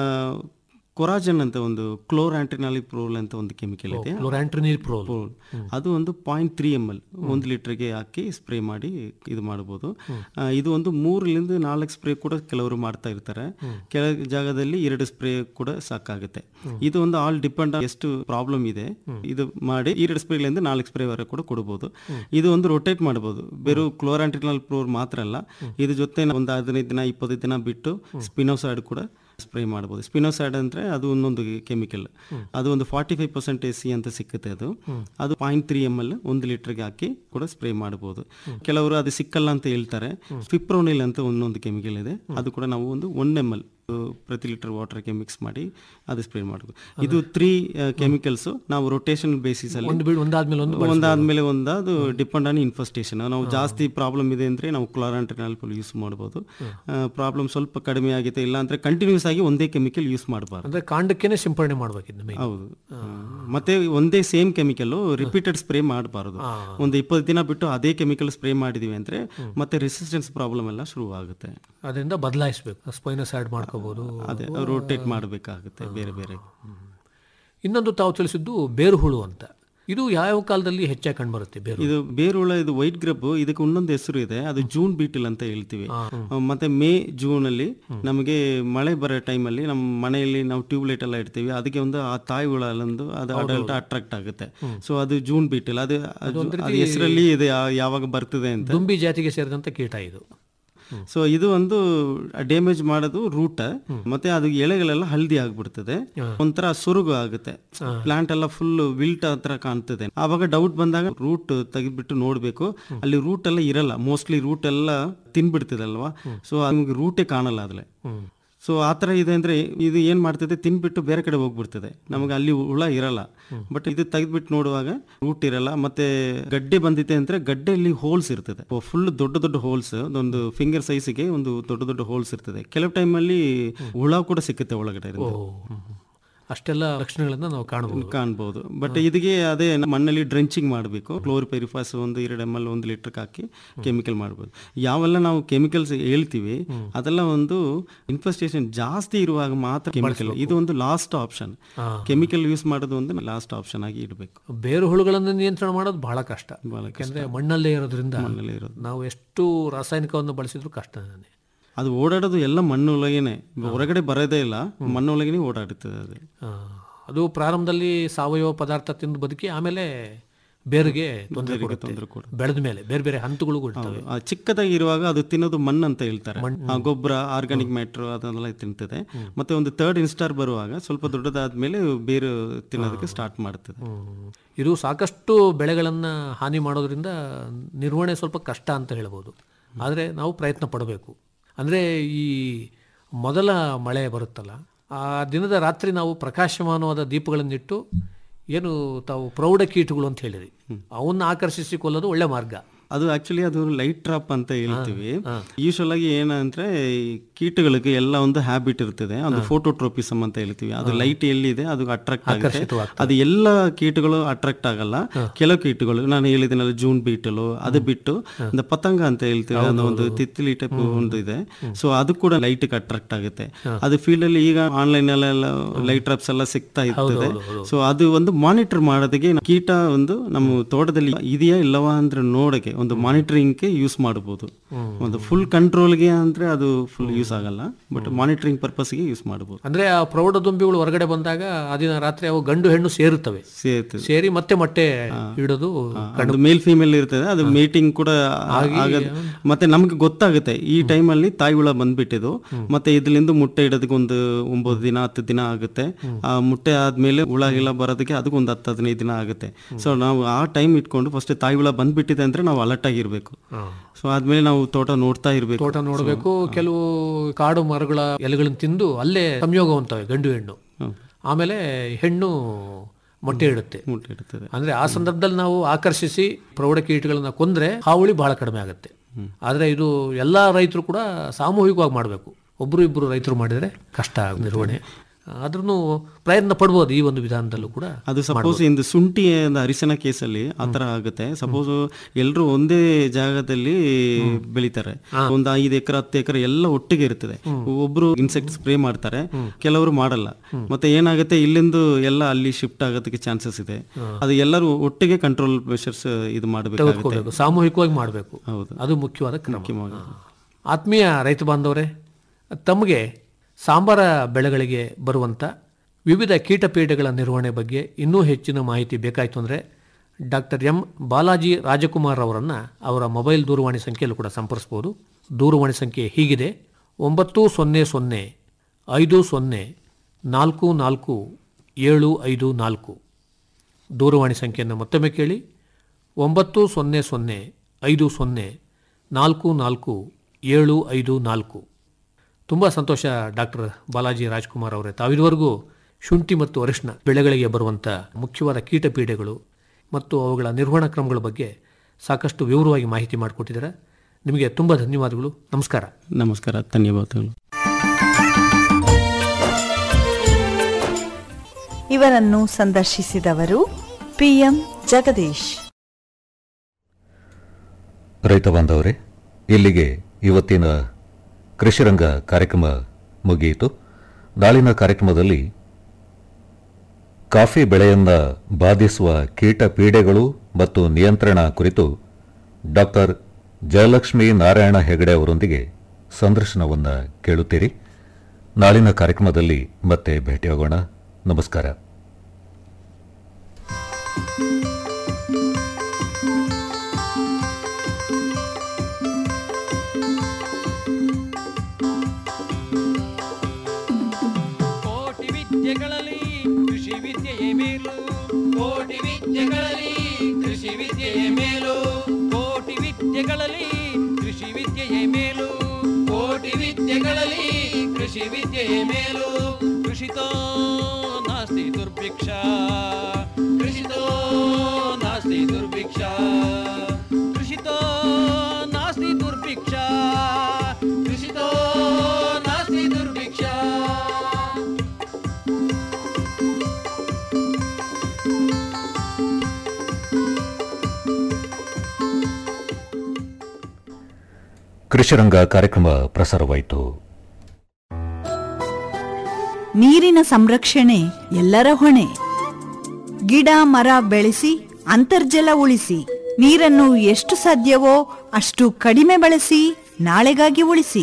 ಕೊರಾಜನ್ ಅಂತ ಒಂದು ಕ್ಲೋರ್ ಆಂಟಿನಾಲಿಕ್ ಪ್ರೋಲ್ ಅಂತ ಒಂದು ಕೆಮಿಕಲ್ ಇದೆ ಕ್ಲೋರಾಂಟ್ರಿನಿಲ್ ಪ್ರೋಲ್ ಪ್ರೋಲ್. ಅದು ಒಂದು ಪಾಯಿಂಟ್ ತ್ರೀ ಎಮ್ ಎಲ್ ಒಂದು ಲೀಟರ್ಗೆ ಹಾಕಿ ಸ್ಪ್ರೇ ಮಾಡಿ ಇದು ಮಾಡ್ಬೋದು ಆ, ಇದು ಒಂದು ಮೂರರಿಂದ ನಾಲ್ಕು ಸ್ಪ್ರೇ ಕೂಡ ಕೆಲವರು ಮಾಡ್ತಾ ಇರ್ತಾರೆ ಕೆಲ ಜಾಗದಲ್ಲಿ ಎರಡು ಸ್ಪ್ರೇ ಕೂಡ ಸಾಕಾಗುತ್ತೆ ಇದು ಒಂದು ಆಲ್ ಡಿಪೆಂಡ್ ಎಷ್ಟು ಪ್ರಾಬ್ಲಮ್ ಇದೆ ಇದು ಮಾಡಿ ಎರಡು ಸ್ಪ್ರೇಲಿಂದ ನಾಲ್ಕು ಸ್ಪ್ರೇ ವರೆಗೆ ಕೂಡ ಕೊಡ್ಬೋದು ಇದು ಒಂದು ರೊಟೇಟ್ ಮಾಡ್ಬೋದು ಬೇರೆ ಕ್ಲೋರಾಂಟಿನಲ್ ಪ್ರೋರ್ ಮಾತ್ರ ಅಲ್ಲ ಇದ್ರ ಜೊತೆ ಒಂದು ಹದಿನೈದು ದಿನ ಇಪ್ಪತ್ತೈದು ದಿನ ಬಿಟ್ಟು ಸ್ಪಿನೋಸೈಡ್ ಕೂಡ ಸ್ಪ್ರೇ ಮಾಡ್ಬೋದು ಸ್ಪಿನೋಸೈಡ್ ಅಂದ್ರೆ ಅದು ಇನ್ನೊಂದು ಕೆಮಿಕಲ್ ಅದು ಒಂದು ಫಾರ್ಟಿ ಫೈವ್ ಪರ್ಸೆಂಟ್ ಸಿ ಅಂತ ಸಿಕ್ಕುತ್ತೆ ಅದು ಅದು ಪಾಯಿಂಟ್ ತ್ರೀ ಎಮ್ ಎಲ್ ಒಂದು ಲೀಟರ್ಗೆ ಹಾಕಿ ಕೂಡ ಸ್ಪ್ರೇ ಮಾಡಬಹುದು ಕೆಲವರು ಅದು ಸಿಕ್ಕಲ್ಲ ಅಂತ ಹೇಳ್ತಾರೆ ಫಿಪ್ರೋನಿಲ್ ಅಂತ ಒಂದೊಂದು ಕೆಮಿಕಲ್ ಇದೆ ಅದು ಕೂಡ ನಾವು ಒಂದು ಒನ್ ಎಮ್ ಎಲ್ ಪ್ರತಿ ಲೀಟರ್ ವಾಟರ್ಗೆ ಮಿಕ್ಸ್ ಮಾಡಿ ಅದು ಸ್ಪ್ರೇ ಮಾಡಬೇಕು ಇದು ತ್ರೀ ಕೆಮಿಕಲ್ಸ್ ನಾವು ರೊಟೇಷನ್ ಬೇಸಿಸ್ ಅಲ್ಲಿ ಒಂದು ಬೀಳು ಒಂದಾದ್ಮೇಲೆ ಒಂದು ಒಂದಾದ್ಮೇಲೆ ಒಂದು ಅದು ಡಿಪೆಂಡ್ ಆನ್ ಇನ್ಫೆಸ್ಟೇಷನ್ ನಾವು ಜಾಸ್ತಿ ಪ್ರಾಬ್ಲಮ್ ಇದೆ ಅಂದ್ರೆ ನಾವು ಕ್ಲೋರಾಂಟ್ರಿನಾಲ್ ಯೂಸ್ ಮಾಡ್ಬೋದು ಪ್ರಾಬ್ಲಮ್ ಸ್ವಲ್ಪ ಕಡಿಮೆ ಆಗಿದೆ ಇಲ್ಲ ಅಂದ್ರೆ ಕಂಟಿನ್ಯೂಸ್ ಆಗಿ ಒಂದೇ ಕೆಮಿಕಲ್ ಯೂಸ್ ಮಾಡಬಾರ್ದು ಅಂದ್ರೆ ಕಾಂಡಕ್ಕೇನೆ ಸಿಂಪಡಣೆ ಮಾಡ್ಬೇಕಿದ್ದು ಮೇನ್ ಹೌದು ಮತ್ತೆ ಒಂದೇ ಸೇಮ್ ಕೆಮಿಕಲ್ ರಿಪೀಟೆಡ್ ಸ್ಪ್ರೇ ಮಾಡಬಾರದು ಒಂದು ಇಪ್ಪತ್ತು ದಿನ ಬಿಟ್ಟು ಅದೇ ಕೆಮಿಕಲ್ ಸ್ಪ್ರೇ ಮಾಡಿದೀವಿ ಅಂದ್ರೆ ಮತ್ತೆ ರೆಸಿಸ್ಟೆನ್ಸ್ ಪ್ರಾಬ್ಲಮ್ ಎಲ್ಲ ಶುರು ಆಗುತ್ತೆ ಅದರಿಂದ ಬದಲಾಯಿಸಬೇಕು ಸ್ಪೈನಸೈಡ್ ಮಾಡ್ಕೋಬಹುದು ಅದೇ ರೋಟೇಟ್ ಮಾಡಬೇಕಾಗುತ್ತೆ ಬೇರೆ ಬೇರೆ ಇನ್ನೊಂದು ತಾವು ತಿಳಿಸಿದ್ದು ಬೇರುಹುಳು ಅಂತ ಇದು ಯಾವ ಕಾಲದಲ್ಲಿ ಹೆಚ್ಚಾಗಿ ಕಂಡುಬರುತ್ತೆ ಬೇರು ಇದು ಬೇರುಳ ಇದು ವೈಟ್ ಗ್ರಬ್ ಇದಕ್ಕೆ ಇನ್ನೊಂದು ಹೆಸರು ಇದೆ ಅದು ಜೂನ್ ಬೀಟಲ್ ಅಂತ ಹೇಳ್ತೀವಿ ಆ, ಮತ್ತೆ ಮೇ ಜೂನ್ ಅಲ್ಲಿ ನಮಗೆ ಮಳೆ ಬರೋ ಟೈಮಲ್ಲಿ ನಮ್ಮ ಮನೆಯಲ್ಲಿ ನಾವು ಟ್ಯೂಬ್ಲೈಟ್ ಎಲ್ಲ ಇಡ್ತೀವಿ ಅದಕ್ಕೆ ಒಂದು ಆ ತಾಯಿ ಹುಳ ಒಂದು ಅದು ಅಡಲ್ಟ್ ಅಟ್ರಾಕ್ಟ್ ಆಗುತ್ತೆ ಸೊ ಅದು ಜೂನ್ ಬೀಟಲ್ ಅದು ಅದು ಹೆಸರಲ್ಲಿ ಇದೆ ಯಾ- ಯಾವಾಗ ಬರ್ತದೆ ಅಂತ ದುಂಬಿ ಜಾತಿಗೆ ಸೇರಿದಂತ ಕೀಟ ಇದು ಸೊ ಇದು ಒಂದು ಡ್ಯಾಮೇಜ್ ಮಾಡೋದು ರೂಟ್ ಮತ್ತೆ ಅದು ಎಲೆಗಳೆಲ್ಲ ಹಲ್ದಿ ಆಗ್ಬಿಡ್ತದೆ ಒಂಥರ ಸುರುಗು ಆಗುತ್ತೆ ಪ್ಲಾಂಟ್ ಎಲ್ಲ ಫುಲ್ ವಿಲ್ಟ್ ಹತ್ರ ಕಾಣ್ತದೆ ಆವಾಗ ಡೌಟ್ ಬಂದಾಗ ರೂಟ್ ತೆಗೆದ್ಬಿಟ್ಟು ನೋಡ್ಬೇಕು ಅಲ್ಲಿ ರೂಟ್ ಎಲ್ಲ ಇರಲ್ಲ ಮೋಸ್ಟ್ಲಿ ರೂಟ್ ಎಲ್ಲ ತಿನ್ಬಿಡ್ತದಲ್ವಾ ಸೊ ನಮ್ಗೆ ರೂಟೇ ಕಾಣಲ್ಲ ಅದ್ರಲ್ಲಿ ಸೊ ಆ ಥರ ಇದೆ ಅಂದ್ರೆ ಇದು ಏನ್ ಮಾಡ್ತದೆ ತಿನ್ಬಿಟ್ಟು ಬೇರೆ ಕಡೆ ಹೋಗ್ಬಿಡ್ತದೆ ನಮಗೆ ಅಲ್ಲಿ ಹುಳ ಇರಲ್ಲ ಬಟ್ ಇದು ತೆಗೆದ್ಬಿಟ್ಟು ನೋಡುವಾಗ ರೂಟ್ ಇರಲ್ಲ ಮತ್ತೆ ಗಡ್ಡೆ ಬಂದಿದೆ ಅಂದ್ರೆ ಗಡ್ಡೆಯಲ್ಲಿ ಹೋಲ್ಸ್ ಇರ್ತದೆ ಫುಲ್ ದೊಡ್ಡ ದೊಡ್ಡ ಹೋಲ್ಸ್ ಒಂದು ಫಿಂಗರ್ ಸೈಜ್ಗೆ ಒಂದು ದೊಡ್ಡ ದೊಡ್ಡ ಹೋಲ್ಸ್ ಇರ್ತದೆ ಕೆಲವು ಟೈಮಲ್ಲಿ ಹುಳ ಕೂಡ ಸಿಕ್ಕುತ್ತೆ ಒಳಗಡೆ ಇருந்து. ಅಷ್ಟೆಲ್ಲ ಲಕ್ಷಣಗಳನ್ನ ನಾವು ಕಾಣಬಹುದು ಕಾಣ್ಬೋದು ಬಟ್ ಇದಕ್ಕೆ ಅದೇ ನಮ್ಮ ಮಣ್ಣಲ್ಲಿ ಡ್ರೆಂಚಿಂಗ್ ಮಾಡಬೇಕು ಕ್ಲೋರಿಪೈರಿಫಾಸ್ ಒಂದು ಎರಡು ಎಮ್ ಎಲ್ ಒಂದು ಲೀಟರ್ ಹಾಕಿ ಕೆಮಿಕಲ್ ಮಾಡ್ಬೋದು ಯಾವೆಲ್ಲ ನಾವು ಕೆಮಿಕಲ್ಸ್ ಹೇಳ್ತೀವಿ ಅದೆಲ್ಲ ಒಂದು ಇನ್ಫೆಸ್ಟೇಷನ್ ಜಾಸ್ತಿ ಇರುವಾಗ ಮಾತ್ರ ಕೆಮಿಕಲ್ ಇದು ಒಂದು ಲಾಸ್ಟ್ ಆಪ್ಷನ್ ಕೆಮಿಕಲ್ ಯೂಸ್ ಮಾಡೋದು ಒಂದು ಲಾಸ್ಟ್ ಆಪ್ಷನ್ ಆಗಿ ಇಡಬೇಕು ಬೇರು ಹುಳುಗಳನ್ನು ನಿಯಂತ್ರಣ ಮಾಡೋದು ಬಹಳ ಕಷ್ಟ ಯಾಕಂದ್ರೆ ಮಣ್ಣಲ್ಲೇ ಇರೋದ್ರಿಂದ ಮಣ್ಣಲ್ಲೇ ಇರೋದು. ನಾವು ಎಷ್ಟು ರಾಸಾಯನಿಕವನ್ನು ಬಳಸಿದ್ರು ಕಷ್ಟನೇ ಅದು ಓಡಾಡೋದು ಎಲ್ಲ ಮಣ್ಣೊಳಗೇನೆ ಹೊರಗಡೆ ಬರೋದೇ ಇಲ್ಲ ಮಣ್ಣೊಳಗೇನೆ ಓಡಾಡುತ್ತದೆ ಅದು ಆ, ಅದು ಪ್ರಾರಂಭದಲ್ಲಿ ಸಾವಯವ ಪದಾರ್ಥ ತಿಂದು ಬದುಕಿ ಆಮೇಲೆ ಬೇರಿಗೆ ತೊಂದರೆ ಬೇರಿಗೆ ಕೊಡುತ್ತೆ ತೊಂದ್ರೆ ಕೊಡುತ್ತೆ. ಬೆಳೆದ ಮೇಲೆ ಬೇರೆ ಬೇರೆ ಹಂತಗಳು ಇರ್ತವೆ ಆ, ಚಿಕ್ಕದಾಗಿರುವಾಗ ಅದು ತಿನ್ನೋದು ಮಣ್ಣು ಅಂತ ಹೇಳ್ತಾರೆ ಆ ಗೊಬ್ಬರ ಆರ್ಗಾನಿಕ್ ಮ್ಯಾಟ್ರ್ ಅದನ್ನೆಲ್ಲ ತಿಂತದೆ ಮತ್ತೆ ಒಂದು ಥರ್ಡ್ ಇನ್ಸ್ಟಾರ್ ಬರುವಾಗ ಸ್ವಲ್ಪ ದೊಡ್ಡದಾದ್ಮೇಲೆ ಬೇರು ತಿನ್ನೋದಕ್ಕೆ ಸ್ಟಾರ್ಟ್ ಮಾಡ್ತದೆ ಹ್ಮ್. ಇದು ಸಾಕಷ್ಟು ಬೆಳೆಗಳನ್ನು ಹಾನಿ ಮಾಡೋದ್ರಿಂದ ನಿರ್ವಹಣೆ ಸ್ವಲ್ಪ ಕಷ್ಟ ಅಂತ ಹೇಳ್ಬೋದು ಆದರೆ ನಾವು ಪ್ರಯತ್ನ ಪಡಬೇಕು ಅಂದರೆ ಈ ಮೊದಲ ಮಳೆ ಬರುತ್ತಲ್ಲ ಆ ದಿನದ ರಾತ್ರಿ ನಾವು ಪ್ರಕಾಶಮಾನವಾದ ದೀಪಗಳನ್ನಿಟ್ಟು ಏನು ತಾವು ಪ್ರೌಢ ಕೀಟಗಳು ಅಂತ ಹೇಳಿರಿ ಅವನ್ನ ಆಕರ್ಷಿಸಿ ಕೊಲ್ಲೋದು ಒಳ್ಳೆ ಮಾರ್ಗ ಅದು ಆಕ್ಚುಲಿ ಅದು ಲೈಟ್ ಟ್ರಾಪ್ ಅಂತ ಹೇಳ್ತೀವಿ ಯೂಶಲ್ ಆಗಿ ಏನಂದ್ರೆ ಈ ಕೀಟಗಳಿಗೆ ಎಲ್ಲ ಒಂದು ಹ್ಯಾಬಿಟ್ ಇರ್ತದೆ ಒಂದು ಫೋಟೋಟ್ರೋಪಿಸಮ್ ಅಂತ ಹೇಳ್ತೀವಿ ಅದು ಲೈಟ್ ಎಲ್ಲಿದೆ ಅದು ಅಟ್ರಾಕ್ಟ್ ಆಗುತ್ತೆ ಆಕರ್ಷಿತವಾಗ್ತದೆ. ಅದು ಎಲ್ಲ ಕೀಟಗಳು ಅಟ್ರಾಕ್ಟ್ ಆಗಲ್ಲ ಕೆಲವು ಕೀಟಗಳು ನಾನು ಹೇಳಿದ್ದೀನಲ್ಲ ಜೂನ್ ಬೀಟಲು ಅದು ಬಿಟ್ಟು ಒಂದು ಪತಂಗ ಅಂತ ಹೇಳ್ತೀವಿ ಅದು ಒಂದು ತಿತ್ತಿಲಿ ಟೈಪ್ ಒಂದು ಇದೆ ಸೊ ಅದು ಕೂಡ ಲೈಟ್ ಅಟ್ರಾಕ್ಟ್ ಆಗುತ್ತೆ ಅದು ಫೀಲ್ಡ್ ಅಲ್ಲಿ ಈಗ ಆನ್ಲೈನ್ ಅಲ್ಲೆಲ್ಲ ಲೈಟ್ ಟ್ರಾಪ್ಸ್ ಎಲ್ಲ ಸಿಗ್ತಾ ಇರ್ತದೆ ಸೊ ಅದು ಒಂದು ಮಾನಿಟರ್ ಮಾಡೋದಕ್ಕೆ ಕೀಟ ಒಂದು ನಮ್ಮ ತೋಟದಲ್ಲಿ ಇದೆಯಾ ಇಲ್ಲವಾ ಅಂದ್ರೆ ನೋಡಕ್ಕೆ ಒಂದು ಮಾನಿಟರಿಂಗ್ಗೆ ಯೂಸ್ ಮಾಡಬಹುದು ಒಂದು ಫುಲ್ ಕಂಟ್ರೋಲ್ಗೆ ಅಂದ್ರೆ ಅದು ಫುಲ್ ಯೂಸ್ ಆಗಲ್ಲ ಬಟ್ ಮಾನಿಟರಿಂಗ್ ಪರ್ಪಸ್ಗೆ ಯೂಸ್ ಮಾಡಬಹುದು ಅಂದರೆ ಆ ಪ್ರೌಢ ದುಂಬಿಗಳು ಹೊರಗಡೆ ಬಂದಾಗ ಆ ದಿನ ರಾತ್ರಿ ಅವು ಗಂಡು ಹೆಣ್ಣು ಸೇರುತ್ತವೆ ಸೇರ್ತದೆ ಸೇರಿ ಮತ್ತೆ ಮೊಟ್ಟೆ ಇಡೋದು ಅದು ಮೇಲ್ ಫಿಮೇಲ್ ಇರ್ತದೆ ಅದು ಮೇಟಿಂಗ್ ಕೂಡ ಆಗದ್ ಮತ್ತೆ ನಮ್ಗೆ ಗೊತ್ತಾಗುತ್ತೆ ಈ ಟೈಮಲ್ಲಿ ತಾಯಿ ಹುಳ ಬಂದ್ಬಿಟ್ಟಿದ್ದು ಮತ್ತೆ ಇದರಿಂದ ಮುಟ್ಟೆ ಇಡೋದಕ್ಕೆ ಒಂದು ಒಂಬತ್ತು ದಿನ ಹತ್ತು ದಿನ ಆಗುತ್ತೆ ಆ ಮುಟ್ಟೆ ಆದ್ಮೇಲೆ ಹುಳ ಗಿಳ ಬರೋದಕ್ಕೆ ಅದಕ್ಕೆ ಒಂದು ಹತ್ತು ಹದಿನೈದು ದಿನ ಆಗುತ್ತೆ ಸೊ ನಾವು ಆ ಟೈಮ್ ಇಟ್ಕೊಂಡು ಫಸ್ಟ್ ತಾಯಿ ಹುಳ ಬಂದ್ಬಿಟ್ಟಿದೆ ಅಂದ್ರೆ ನಾವು ಅಲರ್ಟ್ ಆಗಿರ್ಬೇಕು ಸೊ ಆದ್ಮೇಲೆ ನಾವು ತೋಟ ನೋಡ್ತಾ ಇರ್ಬೇಕು ತೋಟ ನೋಡಬೇಕು ಕೆಲವು ಕಾಡು ಮರಗಳ ಎಲೆಗಳನ್ನು ತಿಂದು ಅಲ್ಲೇ ಸಂಯೋಗ ಹೊಂತವೆ ಗಂಡು ಹೆಣ್ಣು ಆಮೇಲೆ ಹೆಣ್ಣು ಮೊಟ್ಟೆ ಇಡುತ್ತೆ ಮುಟ್ಟೆ ಇಡ್ತದೆ ಅಂದ್ರೆ ಆ ಸಂದರ್ಭದಲ್ಲಿ ನಾವು ಆಕರ್ಷಿಸಿ ಪ್ರೌಢ ಕೀಟಗಳನ್ನ ಕೊಂದ್ರೆ ಹಾವಳಿ ಬಹಳ ಕಡಿಮೆ ಆಗುತ್ತೆ ಆದ್ರೆ ಇದು ಎಲ್ಲಾ ರೈತರು ಕೂಡ ಸಾಮೂಹಿಕವಾಗಿ ಮಾಡಬೇಕು ಒಬ್ರು ಇಬ್ರು ರೈತರು ಮಾಡಿದ್ರೆ ಕಷ್ಟ ನಿರ್ವಹಣೆ ಆದ್ರೂ ಪ್ರಯತ್ನ ಪಡ್ಬೋದು ಈ ಒಂದು ವಿಧಾನದಲ್ಲೂ ಕೂಡ ಅದು ಸಪೋಸ್ ಇಂದು ಶುಂಠಿ ಒಂದು ಅರಿಶಿನ ಕೇಸಲ್ಲಿ ಆ ತರ ಆಗುತ್ತೆ ಸಪೋಸ್ ಎಲ್ಲರೂ ಒಂದೇ ಜಾಗದಲ್ಲಿ ಬೆಳಿತಾರೆ ಒಂದು ಐದು ಎಕರೆ ಹತ್ತು ಎಕರೆ ಎಲ್ಲ ಒಟ್ಟಿಗೆ ಇರ್ತದೆ ಒಬ್ರು ಇನ್ಸೆಕ್ಟ್ ಸ್ಪ್ರೇ ಮಾಡ್ತಾರೆ ಕೆಲವರು ಮಾಡಲ್ಲ ಮತ್ತೆ ಏನಾಗುತ್ತೆ ಇಲ್ಲಿಂದ ಎಲ್ಲ ಅಲ್ಲಿ ಶಿಫ್ಟ್ ಆಗೋದಕ್ಕೆ ಚಾನ್ಸಸ್ ಇದೆ ಅದು ಎಲ್ಲರೂ ಒಟ್ಟಿಗೆ ಕಂಟ್ರೋಲ್ ಮೆಷರ್ಸ್ ಇದು ಮಾಡಬೇಕಾಗುತ್ತೆ ತೆಗೆದುಕೋಬೇಕು ಸಾಮೂಹಿಕವಾಗಿ ಮಾಡಬೇಕು ಹೌದು. ಅದು ಮುಖ್ಯವಾದ ಕ್ರಮ ಆತ್ಮೀಯ ರೈತ ಬಾಂಧವರೇ ತಮಗೆ ಸಾಂಬಾರ ಬೆಳೆಗಳಿಗೆ ಬರುವಂಥ ವಿವಿಧ ಕೀಟಪೀಡೆಗಳ ನಿರ್ವಹಣೆ ಬಗ್ಗೆ ಇನ್ನೂ ಹೆಚ್ಚಿನ ಮಾಹಿತಿ ಬೇಕಾಯಿತು ಅಂದರೆ ಡಾಕ್ಟರ್ ಎಂ ಬಾಲಾಜಿ ರಾಜಕುಮಾರ್ ಅವರನ್ನು ಅವರ ಮೊಬೈಲ್ ದೂರವಾಣಿ ಸಂಖ್ಯೆಯಲ್ಲೂ ಕೂಡ ಸಂಪರ್ಸ್ಬೋದು ದೂರವಾಣಿ ಸಂಖ್ಯೆ ಹೀಗಿದೆ ಒಂಬತ್ತು ಸೊನ್ನೆ ಸೊನ್ನೆ ಐದು ಸೊನ್ನೆ ನಾಲ್ಕು ನಾಲ್ಕು ಏಳು ಐದು ನಾಲ್ಕು ದೂರವಾಣಿ ಸಂಖ್ಯೆಯನ್ನು ಮತ್ತೊಮ್ಮೆ ಕೇಳಿ ಒಂಬತ್ತು ಸೊನ್ನೆ ಸೊನ್ನೆ ಐದು ಸೊನ್ನೆ ನಾಲ್ಕು ನಾಲ್ಕು ಏಳು ಐದು ನಾಲ್ಕು ತುಂಬ ಸಂತೋಷ ಡಾಕ್ಟರ್ ಬಾಲಾಜಿ ರಾಜ್ಕುಮಾರ್ ಅವರೇ ತಾವಿದುವರೆಗೂ ಶುಂಠಿ ಮತ್ತು ಅರಿಶಿನ ಬೆಳೆಗಳಿಗೆ ಬರುವಂಥ ಮುಖ್ಯವಾದ ಕೀಟಪೀಡೆಗಳು ಮತ್ತು ಅವುಗಳ ನಿರ್ವಹಣಾ ಕ್ರಮಗಳ ಬಗ್ಗೆ ಸಾಕಷ್ಟು ವಿವರವಾಗಿ ಮಾಹಿತಿ ಮಾಡಿಕೊಟ್ಟಿದ್ದಾರೆ ನಿಮಗೆ ತುಂಬ ಧನ್ಯವಾದಗಳು ನಮಸ್ಕಾರ ನಮಸ್ಕಾರ ಧನ್ಯವಾದಗಳು ಇವರನ್ನು ಸಂದರ್ಶಿಸಿದವರು ಪಿಎಂ ಜಗದೀಶ್ ರೈತ ಬಾಂಧವರೇ ಇಲ್ಲಿಗೆ ಇವತ್ತಿನ ಕೃಷಿರಂಗ ಕಾರ್ಯಕ್ರಮ ಮುಗಿಯಿತು ನಾಳಿನ ಕಾರ್ಯಕ್ರಮದಲ್ಲಿ ಕಾಫಿ ಬೆಳೆಯನ್ನ ಬಾಧಿಸುವ ಕೀಟ ಪೀಡೆಗಳು ಮತ್ತು ನಿಯಂತ್ರಣ ಕುರಿತು ಡಾಕ್ಟರ್ ಜಯಲಕ್ಷ್ಮಿ ನಾರಾಯಣ ಹೆಗಡೆ ಅವರೊಂದಿಗೆ ಸಂದರ್ಶನವನ್ನು ಕೇಳುತ್ತೀರಿ ನಾಳಿನ ಕಾರ್ಯಕ್ರಮದಲ್ಲಿ ಮತ್ತೆ ಭೇಟಿಯಾಗೋಣ ನಮಸ್ಕಾರ ಕೋಟಿ ವಿದ್ಯೆಗಳಲ್ಲಿ ಕೃಷಿ ವಿದ್ಯೆಯೇ ಮೇಲು ಕೋಟಿ ವಿದ್ಯೆಗಳಲ್ಲಿ ಕೃಷಿ ವಿದ್ಯೆಯೇ ಮೇಲು ಕೋಟಿ ವಿದ್ಯೆಗಳಲ್ಲಿ ಕೃಷಿ ವಿದ್ಯೆಯೇ ಮೇಲು ಕೋಟಿ ವಿದ್ಯೆಗಳಲ್ಲಿ ಕೃಷಿ ವಿದ್ಯೆಯೇ ಮೇಲು ಕೃಷಿತೋ ನಾಸ್ತಿ ದುರ್ಭಿಕ್ಷ ಕೃಷಿತೋ ನಾಸ್ತಿ ದುರ್ಭಿಕ್ಷ ಕೃಷಿತೋ ನಾಸ್ತಿ ದುರ್ಭಿಕ್ಷ ಕೃಷಿತೋ ನಾಸ್ತಿ ದುರ್ಭಿಕ್ಷ ಕೃಷಿರಂಗ ಕಾರ್ಯಕ್ರಮ ಪ್ರಸಾರವಾಯಿತು ನೀರಿನ ಸಂರಕ್ಷಣೆ ಎಲ್ಲರ ಹೊಣೆ ಗಿಡ ಮರ ಬೆಳೆಸಿ ಅಂತರ್ಜಲ ಉಳಿಸಿ ನೀರನ್ನು ಎಷ್ಟು ಸಾಧ್ಯವೋ ಅಷ್ಟು ಕಡಿಮೆ ಬಳಸಿ ನಾಳೆಗಾಗಿ ಉಳಿಸಿ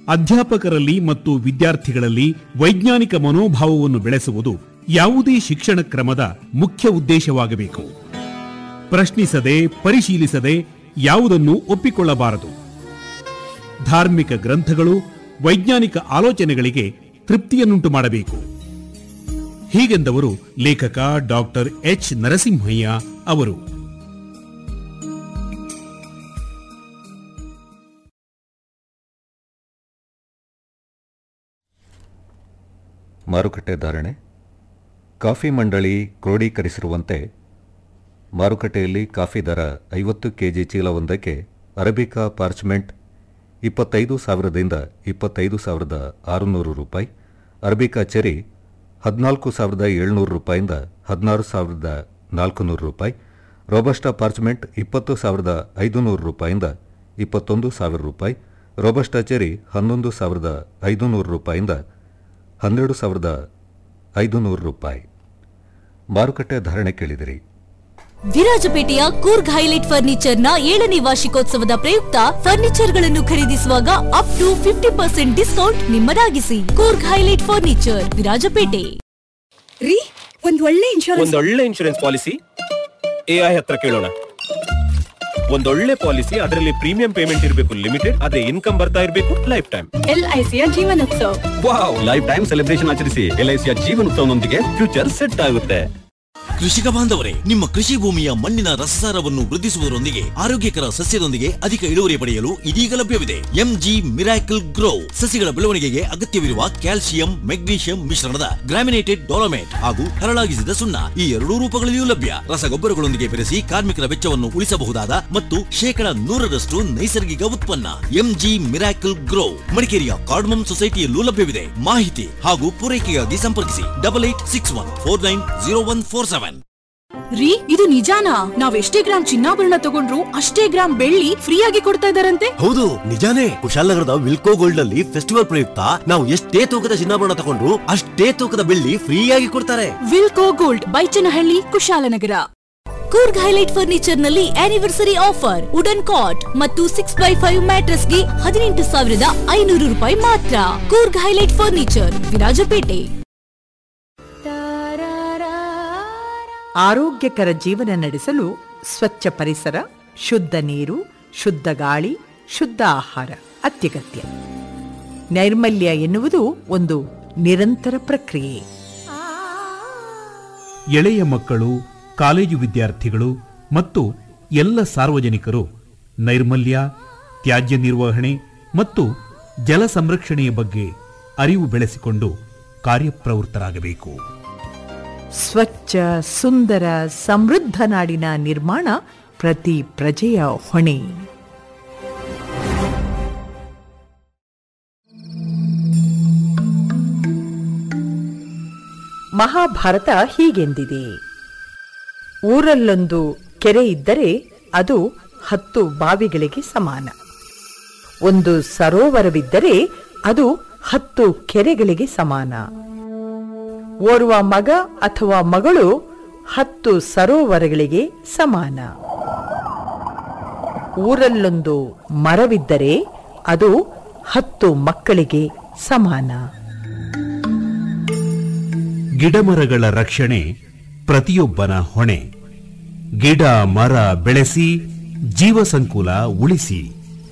ಅಧ್ಯಾಪಕರಲ್ಲಿ ಮತ್ತು ವಿದ್ಯಾರ್ಥಿಗಳಲ್ಲಿ ವೈಜ್ಞಾನಿಕ ಮನೋಭಾವವನ್ನು ಬೆಳೆಸುವುದು ಯಾವುದೇ ಶಿಕ್ಷಣ ಕ್ರಮದ ಮುಖ್ಯ ಉದ್ದೇಶವಾಗಬೇಕು ಪ್ರಶ್ನಿಸದೆ ಪರಿಶೀಲಿಸದೆ ಯಾವುದನ್ನು ಒಪ್ಪಿಕೊಳ್ಳಬಾರದು ಧಾರ್ಮಿಕ ಗ್ರಂಥಗಳು ವೈಜ್ಞಾನಿಕ ಆಲೋಚನೆಗಳಿಗೆ ತೃಪ್ತಿಯನ್ನುಂಟು ಮಾಡಬೇಕು ಹೀಗೆಂದವರು ಲೇಖಕ ಡಾಕ್ಟರ್ ಎಚ್ ನರಸಿಂಹಯ್ಯ ಅವರು ಮಾರುಕಟ್ಟೆ ಧಾರಣೆ ಕಾಫಿ ಮಂಡಳಿ ಕ್ರೋಢೀಕರಿಸಿರುವಂತೆ ಮಾರುಕಟ್ಟೆಯಲ್ಲಿ ಕಾಫಿ ದರ ಐವತ್ತು ಕೆಜಿ ಚೀಲವೊಂದಕ್ಕೆ ಅರಬಿಕಾ ಪಾರ್ಚ್ಮೆಂಟ್ ಇಪ್ಪತ್ತೈದು ಸಾವಿರದಿಂದ ಇಪ್ಪತ್ತೈದು ಸಾವಿರದ ಆರುನೂರು ರೂಪಾಯಿ ಅರಬಿಕಾ ಚೆರಿ ಹದಿನಾಲ್ಕು ಸಾವಿರದ ಏಳ್ನೂರು ರೂಪಾಯಿಂದ ಹದಿನಾರು ಸಾವಿರದ ನಾಲ್ಕುನೂರು ರೂಪಾಯಿ ರೋಬಸ್ಟಾ ಪಾರ್ಚ್ಮೆಂಟ್ ಇಪ್ಪತ್ತು ಸಾವಿರದ ಐದುನೂರು ರೂಪಾಯಿಂದ ಇಪ್ಪತ್ತೊಂದು ಸಾವಿರ ರೂಪಾಯಿ ರೋಬಸ್ಟಾ ಚೆರಿ ಹನ್ನೊಂದು ಸಾವಿರದ ಐದುನೂರು ರೂಪಾಯಿಂದ ಹನ್ನೆರಡು ಸಾವಿರದ ಐದುನೂರು ರೂಪಾಯಿ ಮಾರುಕಟ್ಟೆ ಧಾರಣೆ ಕೇಳಿದಿರಿ ವಿರಾಜಪೇಟೆಯ ಕೂರ್ಗ್ ಹೈಲೈಟ್ ಫರ್ನಿಚರ್ನ ಏಳನೇ ವಾರ್ಷಿಕೋತ್ಸವದ ಪ್ರಯುಕ್ತ ಫರ್ನಿಚರ್ಗಳನ್ನು ಖರೀದಿಸುವಾಗ up to fifty percent discount ನಿಮ್ಮದಾಗಿಸಿ ಕೂರ್ಗ್ ಹೈಲೈಟ್ ಫರ್ನಿಚರ್ ವಿರಾಜಪೇಟೆ ರೀ ಒಂದ್ ಒಳ್ಳೆ ಇನ್ಶೂರೆನ್ಸ್ ಒಂದೊಳ್ಳೆ ಇನ್ಶೂರೆನ್ಸ್ ಪಾಲಿಸಿ ಎಐ ಹತ್ರ ಕೇಳೋಣ ಒಂದೊಳ್ಳೆ ಪಾಲಿಸಿ ಅದರಲ್ಲಿ ಪ್ರೀಮಿಯಂ ಪೇಮೆಂಟ್ ಇರಬೇಕು ಲಿಮಿಟೆಡ್ ಅದೇ ಇನ್ಕಮ್ ಬರ್ತಾ ಇರಬೇಕು ಲೈಫ್ ಟೈಮ್ ಎಲ್ ಐ ಸಿಯ Jeevan Utsav wow life time celebration ಆಚರಿಸಿ ಎಲ್ಐಸಿಯ ಜೀವನೋತ್ಸವನೊಂದಿಗೆ ಫ್ಯೂಚರ್ ಸೆಟ್ ಆಗುತ್ತೆ ಕೃಷಿಕ ಬಾಂಧವರೇ ನಿಮ್ಮ ಕೃಷಿ ಭೂಮಿಯ ಮಣ್ಣಿನ ರಸಸಾರವನ್ನು ವೃದ್ಧಿಸುವುದರೊಂದಿಗೆ ಆರೋಗ್ಯಕರ ಸಸ್ಯದೊಂದಿಗೆ ಅಧಿಕ ಇಳುವರಿ ಪಡೆಯಲು ಇದೀಗ ಲಭ್ಯವಿದೆ ಎಂಜಿ ಮಿರಾಕಲ್ ಗ್ರೋ ಸಸಿಗಳ ಬೆಳವಣಿಗೆಗೆ ಅಗತ್ಯವಿರುವ ಕ್ಯಾಲ್ಸಿಯಂ ಮೆಗ್ನೀಷಿಯಂ ಮಿಶ್ರಣದ ಗ್ರಾಮಿನೇಟೆಡ್ ಡೋಲಮೇಟ್ ಹಾಗೂ ಹರಳಾಗಿಸಿದ ಸುಣ್ಣ ಈ ಎರಡೂ ರೂಪಗಳಲ್ಲಿಯೂ ಲಭ್ಯ ರಸಗೊಬ್ಬರಗಳೊಂದಿಗೆ ಬೆರೆಸಿ ಕಾರ್ಮಿಕರ ವೆಚ್ಚವನ್ನು ಉಳಿಸಬಹುದಾದ ಮತ್ತು ಶೇಕಡ ನೂರರಷ್ಟು ನೈಸರ್ಗಿಕ ಉತ್ಪನ್ನ ಎಂಜಿ ಮಿರಾಕಲ್ ಗ್ರೋ ಮಡಿಕೇರಿಯ ಕಾರ್ಡ್ಮಮ್ ಸೊಸೈಟಿಯಲ್ಲೂ ಲಭ್ಯವಿದೆ ಮಾಹಿತಿ ಹಾಗೂ ಪೂರೈಕೆಗಾಗಿ ಸಂಪರ್ಕಿಸಿ double eight six one four nine zero one four seven ರೀ ಇದು ನಿಜಾನಾ ನಾವ್ ಎಷ್ಟೇ ಗ್ರಾಮ್ ಚಿನ್ನಾಭರಣ ತಗೊಂಡ್ರು ಅಷ್ಟೇ ಗ್ರಾಮ್ ಬೆಳ್ಳಿ ಫ್ರೀಯಾಗಿ ಕೊಡ್ತಾ ಇದಾರಂತೆ ಹೌದು ನಿಜಾನೇ ಕುಶಾಲನಗರದ ವಿಲ್ಕೋ ಗೋಲ್ಡ್ ನಲ್ಲಿ ಫೆಸ್ಟಿವಲ್ ಪ್ರಯುಕ್ತ ನಾವು ಎಷ್ಟೇ ತೂಕದ ಚಿನ್ನಾಭರಣ ತಗೊಂಡ್ರು ಅಷ್ಟೇ ತೂಕದ ಬೆಳ್ಳಿ ಫ್ರೀಯಾಗಿ ಕೊಡ್ತಾರೆ Wilco gold Baichanahalli Kushalanagara Coorg highlight furniture ನಲ್ಲಿ ಆನಿವರ್ಸರಿ ಆಫರ್ ವುಡನ್ ಕಾಟ್ ಮತ್ತು ಸಿಕ್ಸ್ ಬೈ ಫೈವ್ ಮ್ಯಾಟ್ರಸ್ ಗೆ ಹದಿನೆಂಟು ಸಾವಿರದ ಐನೂರು ರೂಪಾಯಿ ಮಾತ್ರ ಕೂರ್ಗ್ ಹೈಲೈಟ್ ಫರ್ನಿಚರ್ ವಿರಾಜಪೇಟೆ ಆರೋಗ್ಯಕರ ಜೀವನ ನಡೆಸಲು ಸ್ವಚ್ಛ ಪರಿಸರ ಶುದ್ಧ ನೀರು ಶುದ್ಧ ಗಾಳಿ ಶುದ್ಧ ಆಹಾರ ಅತ್ಯಗತ್ಯ ನೈರ್ಮಲ್ಯ ಎನ್ನುವುದು ಒಂದು ನಿರಂತರ ಪ್ರಕ್ರಿಯೆ ಎಳೆಯ ಮಕ್ಕಳು ಕಾಲೇಜು ವಿದ್ಯಾರ್ಥಿಗಳು ಮತ್ತು ಎಲ್ಲ ಸಾರ್ವಜನಿಕರು ನೈರ್ಮಲ್ಯ ತ್ಯಾಜ್ಯ ನಿರ್ವಹಣೆ ಮತ್ತು ಜಲ ಸಂರಕ್ಷಣೆಯ ಬಗ್ಗೆ ಅರಿವು ಬೆಳೆಸಿಕೊಂಡು ಕಾರ್ಯಪ್ರವೃತ್ತರಾಗಬೇಕು ಸ್ವಚ್ಛ ಸುಂದರ ಸಮೃದ್ಧ ನಾಡಿನ ನಿರ್ಮಾಣ ಪ್ರತಿ ಪ್ರಜೆಯ ಹೊಣೆ ಮಹಾಭಾರತ ಹೀಗೆಂದಿದೆ ಊರಲ್ಲೊಂದು ಕೆರೆ ಇದ್ದರೆ ಅದು ಹತ್ತು ಬಾವಿಗಳಿಗೆ ಸಮಾನ ಒಂದು ಸರೋವರವಿದ್ದರೆ ಅದು ಹತ್ತು ಕೆರೆಗಳಿಗೆ ಸಮಾನ ಓರ್ವ ಮಗ ಅಥವಾ ಮಗಳು ಹತ್ತು ಸರೋವರಗಳಿಗೆ ಸಮಾನ ಊರಲ್ಲೊಂದು ಮರವಿದ್ದರೆ ಅದು ಹತ್ತು ಮಕ್ಕಳಿಗೆ ಸಮಾನ ಗಿಡಮರಗಳ ರಕ್ಷಣೆ ಪ್ರತಿಯೊಬ್ಬನ ಹೊಣೆ ಗಿಡ ಮರ ಬೆಳೆಸಿ ಜೀವ ಸಂಕುಲ ಉಳಿಸಿ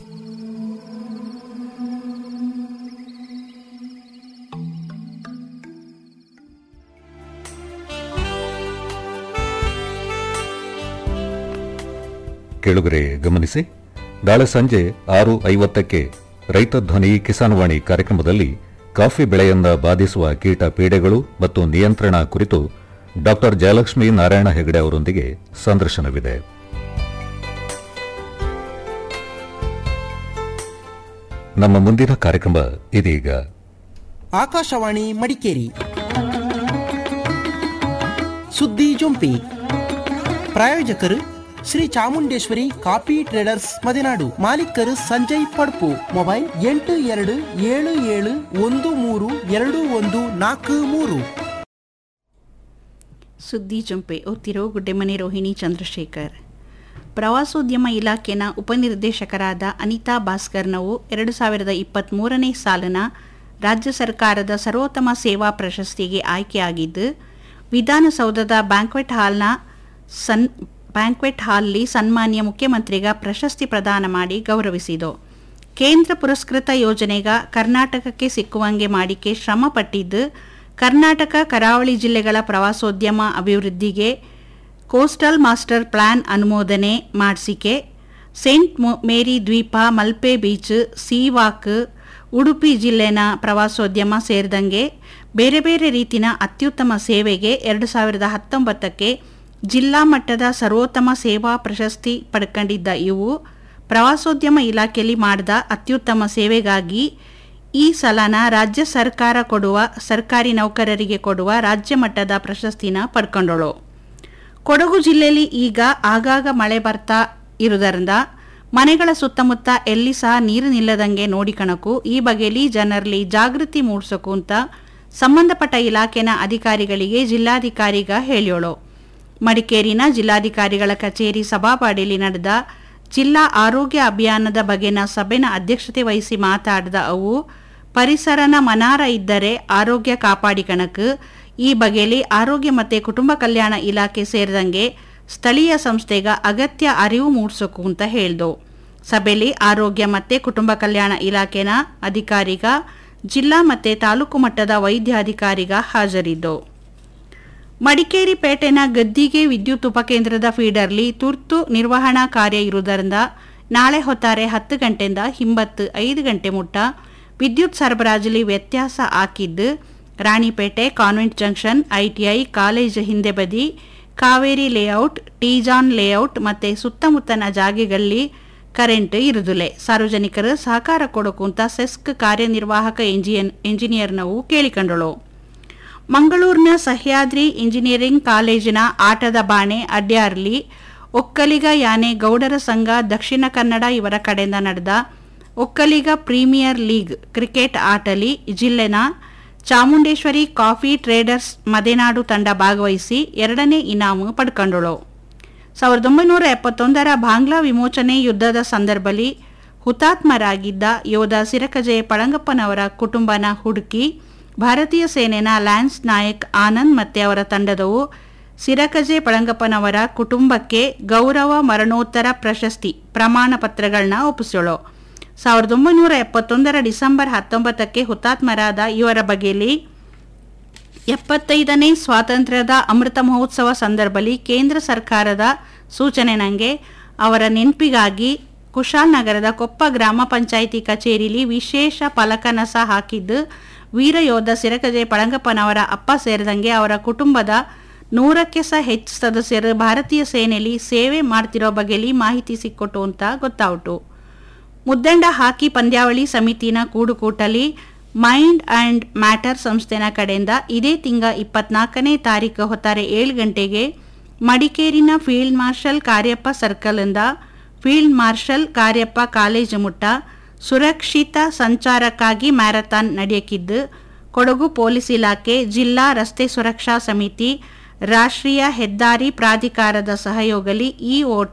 ಕೇಳುಗರೆ ಗಮನಿಸಿ ನಾಳೆ ಸಂಜೆ ಆರು ಐವತ್ತಕ್ಕೆ ರೈತ ಧ್ವನಿ ಕಿಸಾನ್ವಾಣಿ ಕಾರ್ಯಕ್ರಮದಲ್ಲಿ ಕಾಫಿ ಬೆಳೆಯನ್ನ ಬಾಧಿಸುವ ಕೀಟ ಪೀಡೆಗಳು ಮತ್ತು ನಿಯಂತ್ರಣ ಕುರಿತು ಡಾಕ್ಟರ್ ಜಯಲಕ್ಷ್ಮಿ ನಾರಾಯಣ ಹೆಗಡೆ ಅವರೊಂದಿಗೆ ಸಂದರ್ಶನವಿದೆ ನಮ್ಮ ಮುಂದಿನ ಕಾರ್ಯಕ್ರಮ ಇದೀಗ ಆಕಾಶವಾಣಿ ಮಡಿಕೇರಿ ಸುದ್ದಿ ಜೊಂಪಿ ಪ್ರಾಯೋಜಕರು ಶ್ರೀ ಚಾಮುಂಡೇಶ್ವರಿ ಕಾಫಿ ಟ್ರೇಡರ್ಸ್ ಮದೆನಾಡು ಮಾಲೀಕರು ಸಂಜಯ್ ಪಡ್ಪು ಮೊಬೈಲ್ ಎಂಟು ಎರಡು ಏಳು ಏಳು ಒಂದು ಮೂರು ಎರಡು ಒಂದು ನಾಲ್ಕು ಮೂರು ಸುದ್ದಿ ಜಂಪೆ ಓದ್ತಿರೋ ಗುಡ್ಡೆಮನೆ ರೋಹಿಣಿ ಚಂದ್ರಶೇಖರ್ ಪ್ರವಾಸೋದ್ಯಮ ಇಲಾಖೆನ ಉಪನಿರ್ದೇಶಕರಾದ ಅನಿತಾ ಭಾಸ್ಕರ್ನವು ಎರಡು ಸಾವಿರದ ಇಪ್ಪತ್ತ್ಮೂರನೇ ಸಾಲಿನ ರಾಜ್ಯ ಸರ್ಕಾರದ ಸರ್ವೋತ್ತಮ ಸೇವಾ ಪ್ರಶಸ್ತಿಗೆ ಆಯ್ಕೆಯಾಗಿದ್ದು ವಿಧಾನಸೌಧದ ಬ್ಯಾಂಕ್ವೆಟ್ ಹಾಲ್ನ ಸನ್ ಬ್ಯಾಂಕ್ವೆಟ್ ಹಾಲ್ನಲ್ಲಿ ಸನ್ಮಾನ್ಯ ಮುಖ್ಯಮಂತ್ರಿಗ ಪ್ರಶಸ್ತಿ ಪ್ರದಾನ ಮಾಡಿ ಗೌರವಿಸಿತು ಕೇಂದ್ರ ಪುರಸ್ಕೃತ ಯೋಜನೆಗ ಕರ್ನಾಟಕಕ್ಕೆ ಸಿಕ್ಕುವಂಗೆ ಮಾಡಿಕೆ ಶ್ರಮ ಪಟ್ಟಿದ್ದು ಕರ್ನಾಟಕ ಕರಾವಳಿ ಜಿಲ್ಲೆಗಳ ಪ್ರವಾಸೋದ್ಯಮ ಅಭಿವೃದ್ಧಿಗೆ ಕೋಸ್ಟಲ್ ಮಾಸ್ಟರ್ ಪ್ಲಾನ್ ಅನುಮೋದನೆ ಮಾಡಿಸಿಕೆ ಸೇಂಟ್ ಮೊ- ಮೇರಿ ದ್ವೀಪ ಮಲ್ಪೆ ಬೀಚ್ ಸೀವಾಕ್ ಉಡುಪಿ ಜಿಲ್ಲೆನ ಪ್ರವಾಸೋದ್ಯಮ ಸೇರಿದಂಗೆ ಬೇರೆ ಬೇರೆ ರೀತಿನ ಅತ್ಯುತ್ತಮ ಸೇವೆಗೆ ಎರಡು ಸಾವಿರದ ಹತ್ತೊಂಬತ್ತಕ್ಕೆ ಜಿಲ್ಲಾ ಮಟ್ಟದ ಸರ್ವೋತ್ತಮ ಸೇವಾ ಪ್ರಶಸ್ತಿ ಪಡ್ಕೊಂಡಿದ್ದ ಇವು ಪ್ರವಾಸೋದ್ಯಮ ಇಲಾಖೆಯಲ್ಲಿ ಮಾಡಿದ ಅತ್ಯುತ್ತಮ ಸೇವೆಗಾಗಿ ಈ ಸಲನ ರಾಜ್ಯ ಸರ್ಕಾರ ಕೊಡುವ ಸರ್ಕಾರಿ ನೌಕರರಿಗೆ ಕೊಡುವ ರಾಜ್ಯ ಮಟ್ಟದ ಪ್ರಶಸ್ತಿನ ಪಡ್ಕೊಂಡಳು ಕೊಡಗು ಜಿಲ್ಲೆಯಲ್ಲಿ ಈಗ ಆಗಾಗ ಮಳೆ ಬರ್ತಾ ಇರುವುದರಿಂದ ಮನೆಗಳ ಸುತ್ತಮುತ್ತ ಎಲ್ಲಿ ಸಹ ನೀರು ನಿಲ್ಲದಂಗೆ ನೋಡಿಕಣಕು ಈ ಬಗೆಯಲ್ಲಿ ಜನರಲ್ಲಿ ಜಾಗೃತಿ ಮೂಡಿಸೋಕು ಅಂತ ಸಂಬಂಧಪಟ್ಟ ಇಲಾಖೆನ ಅಧಿಕಾರಿಗಳಿಗೆ ಜಿಲ್ಲಾಧಿಕಾರಿಗ ಹೇಳ್ಯೋಳು ಮಡಿಕೇರಿನ ಜಿಲ್ಲಾಧಿಕಾರಿಗಳ ಕಚೇರಿ ಸಭಾಪಾಡಿಯಲ್ಲಿ ನಡೆದ ಜಿಲ್ಲಾ ಆರೋಗ್ಯ ಅಭಿಯಾನದ ಬಗೆನ ಸಭೆನ ಅಧ್ಯಕ್ಷತೆ ವಹಿಸಿ ಮಾತಾಡಿದ ಅವು ಪರಿಸರನ ಮನಾರ ಇದ್ದರೆ ಆರೋಗ್ಯ ಕಾಪಾಡಿಕಣಕ್ ಈ ಬಗೆಯಲ್ಲಿ ಆರೋಗ್ಯ ಮತ್ತು ಕುಟುಂಬ ಕಲ್ಯಾಣ ಇಲಾಖೆ ಸೇರಿದಂಗೆ ಸ್ಥಳೀಯ ಸಂಸ್ಥೆಗ ಅಗತ್ಯ ಅರಿವು ಮೂಡಿಸೋಕು ಅಂತ ಹೇಳ್ದು ಸಭೆಯಲ್ಲಿ ಆರೋಗ್ಯ ಮತ್ತು ಕುಟುಂಬ ಕಲ್ಯಾಣ ಇಲಾಖೆನ ಅಧಿಕಾರಿಗ ಜಿಲ್ಲಾ ಮತ್ತು ತಾಲೂಕು ಮಟ್ಟದ ವೈದ್ಯಾಧಿಕಾರಿಗ ಹಾಜರಿದ್ದು ಮಡಿಕೇರಿ ಪೇಟೆನ ಗದ್ದಿಗೆ ವಿದ್ಯುತ್ ಉಪಕೇಂದ್ರದ ಫೀಡರ್ಲಿ ತುರ್ತು ನಿರ್ವಹಣಾ ಕಾರ್ಯ ಇರುವುದರಿಂದ ನಾಳೆ ಹೊತ್ತಾರೆ ಹತ್ತು ಗಂಟೆಯಿಂದ ಹಿಂಬತ್ತು ಐದು ಗಂಟೆ ಮುಟ್ಟ ವಿದ್ಯುತ್ ಸರಬರಾಜಲ್ಲಿ ವ್ಯತ್ಯಾಸ ಹಾಕಿದ್ದು Ranipete convent junction ITI college ಹಿಂದೆ ಬದಿ ಕಾವೇರಿ ಲೇಔಟ್ ಟೀಜಾನ್ ಲೇಔಟ್ ಮತ್ತು ಸುತ್ತಮುತ್ತನ ಜಾಗೆಗಳಲ್ಲಿ ಕರೆಂಟ್ ಇರುದಿಲ್ಲ ಸಾರ್ವಜನಿಕರು ಸಹಕಾರ ಕೊಡೋಕು ಅಂತ ಸೆಸ್ಕ್ ಕಾರ್ಯನಿರ್ವಾಹಕ ಎಂಜಿನಿಯರ್ ಎಂಜಿನಿಯರ್ನವು ಕೇಳಿಕೊಂಡಳು ಮಂಗಳೂರಿನ ಸಹ್ಯಾದ್ರಿ ಇಂಜಿನಿಯರಿಂಗ್ ಕಾಲೇಜಿನ ಆಟದ ಬಾಣೆ ಅಡ್ಯಾರ್ಲಿ ಒಕ್ಕಲಿಗ ಯಾನೆ ಗೌಡರ ಸಂಘ ದಕ್ಷಿಣ ಕನ್ನಡ ಇವರ ಕಡೆಯಿಂದ ನಡೆದ ಒಕ್ಕಲಿಗ ಪ್ರೀಮಿಯರ್ ಲೀಗ್ ಕ್ರಿಕೆಟ್ ಆಟಲಿ ಜಿಲ್ಲೆನ ಚಾಮುಂಡೇಶ್ವರಿ ಕಾಫಿ ಟ್ರೇಡರ್ಸ್ ಮದೆನಾಡು ತಂಡ ಭಾಗವಹಿಸಿ ಎರಡನೇ ಇನಾಮು ಪಡ್ಕೊಂಡಳು ಸಾವಿರದ ಒಂಬೈನೂರ ಎಪ್ಪತ್ತೊಂದರ ಬಾಂಗ್ಲಾ ವಿಮೋಚನೆ ಯುದ್ಧದ ಸಂದರ್ಭದಲ್ಲಿ ಹುತಾತ್ಮರಾಗಿದ್ದ ಯೋಧ ಸಿರಕಜೆ ಪಳಂಗಪ್ಪನವರ ಕುಟುಂಬನ ಹುಡುಕಿ ಭಾರತೀಯ ಸೇನೆನ ಲ್ಯಾನ್ಸ್ ನಾಯಕ್ ಆನಂದ್ ಮತ್ತೆ ಅವರ ತಂಡದವು ಸಿರಕಜೆ ಪಳಂಗಪ್ಪನವರ ಕುಟುಂಬಕ್ಕೆ ಗೌರವ ಮರಣೋತ್ತರ ಪ್ರಶಸ್ತಿ ಪ್ರಮಾಣ ಪತ್ರಗಳನ್ನ ಒಪ್ಪಿಸೋಳು ಸಾವಿರದ ಒಂಬೈನೂರ ಎಪ್ಪತ್ತೊಂದರ ಡಿಸೆಂಬರ್ ಹತ್ತೊಂಬತ್ತಕ್ಕೆ ಹುತಾತ್ಮರಾದ ಇವರ ಬಗೆಯಲ್ಲಿ ಎಪ್ಪತ್ತೈದನೇ ಸ್ವಾತಂತ್ರ್ಯದ ಅಮೃತ ಮಹೋತ್ಸವ ಸಂದರ್ಭದಲ್ಲಿ ಕೇಂದ್ರ ಸರ್ಕಾರದ ಸೂಚನೆ ನನಗೆ ಅವರ ನೆನಪಿಗಾಗಿ ಕುಶಾಲನಗರದ ಕೊಪ್ಪ ಗ್ರಾಮ ಪಂಚಾಯಿತಿ ಕಚೇರಿಲಿ ವಿಶೇಷ ಫಲಕನಸ ಹಾಕಿದ್ದು ವೀರಯೋಧ ಸಿರಕಜೆ ಪಳಂಗಪ್ಪನವರ ಅಪ್ಪ ಸೇರಿದಂಗೆ ಅವರ ಕುಟುಂಬದ ನೂರಕ್ಕೆ ಸಹ ಹೆಚ್ಚು ಸದಸ್ಯರು ಭಾರತೀಯ ಸೇನೆಯಲ್ಲಿ ಸೇವೆ ಮಾಡ್ತಿರೋ ಬಗೆಯಲ್ಲಿ ಮಾಹಿತಿ ಸಿಕ್ಕೊಟ್ಟು ಅಂತ ಗೊತ್ತಾಯಿತು ಮುದ್ದಂಡ ಹಾಕಿ ಪಂದ್ಯಾವಳಿ ಸಮಿತಿನ ಕೂಡುಕೂಟಲಿ ಮೈಂಡ್ ಆ್ಯಂಡ್ ಮ್ಯಾಟರ್ ಸಂಸ್ಥೆನ ಕಡೆಯಿಂದ ಇದೇ ತಿಂಗ ಇಪ್ಪತ್ನಾಲ್ಕನೇ ತಾರೀಕು ಹೊತ್ತಾರೆ ಏಳು ಗಂಟೆಗೆ ಮಡಿಕೇರಿನ ಫೀಲ್ಡ್ ಮಾರ್ಷಲ್ ಕಾರ್ಯಪ್ಪ ಸರ್ಕಲ್ನಿಂದ ಫೀಲ್ಡ್ ಮಾರ್ಷಲ್ ಕಾರ್ಯಪ್ಪ ಕಾಲೇಜು ಮುಟ್ಟ ಸುರಕ್ಷಿತ ಸಂಚಾರಕ್ಕಾಗಿ ಮ್ಯಾರಥಾನ್ ನಡೆಯಕ್ಕಿದ್ದು ಕೊಡಗು ಪೊಲೀಸ್ ಇಲಾಖೆ ಜಿಲ್ಲಾ ರಸ್ತೆ ಸುರಕ್ಷಾ ಸಮಿತಿ ರಾಷ್ಟ್ರೀಯ ಹೆದ್ದಾರಿ ಪ್ರಾಧಿಕಾರದ ಸಹಯೋಗದಲ್ಲಿ ಈ ಓಟ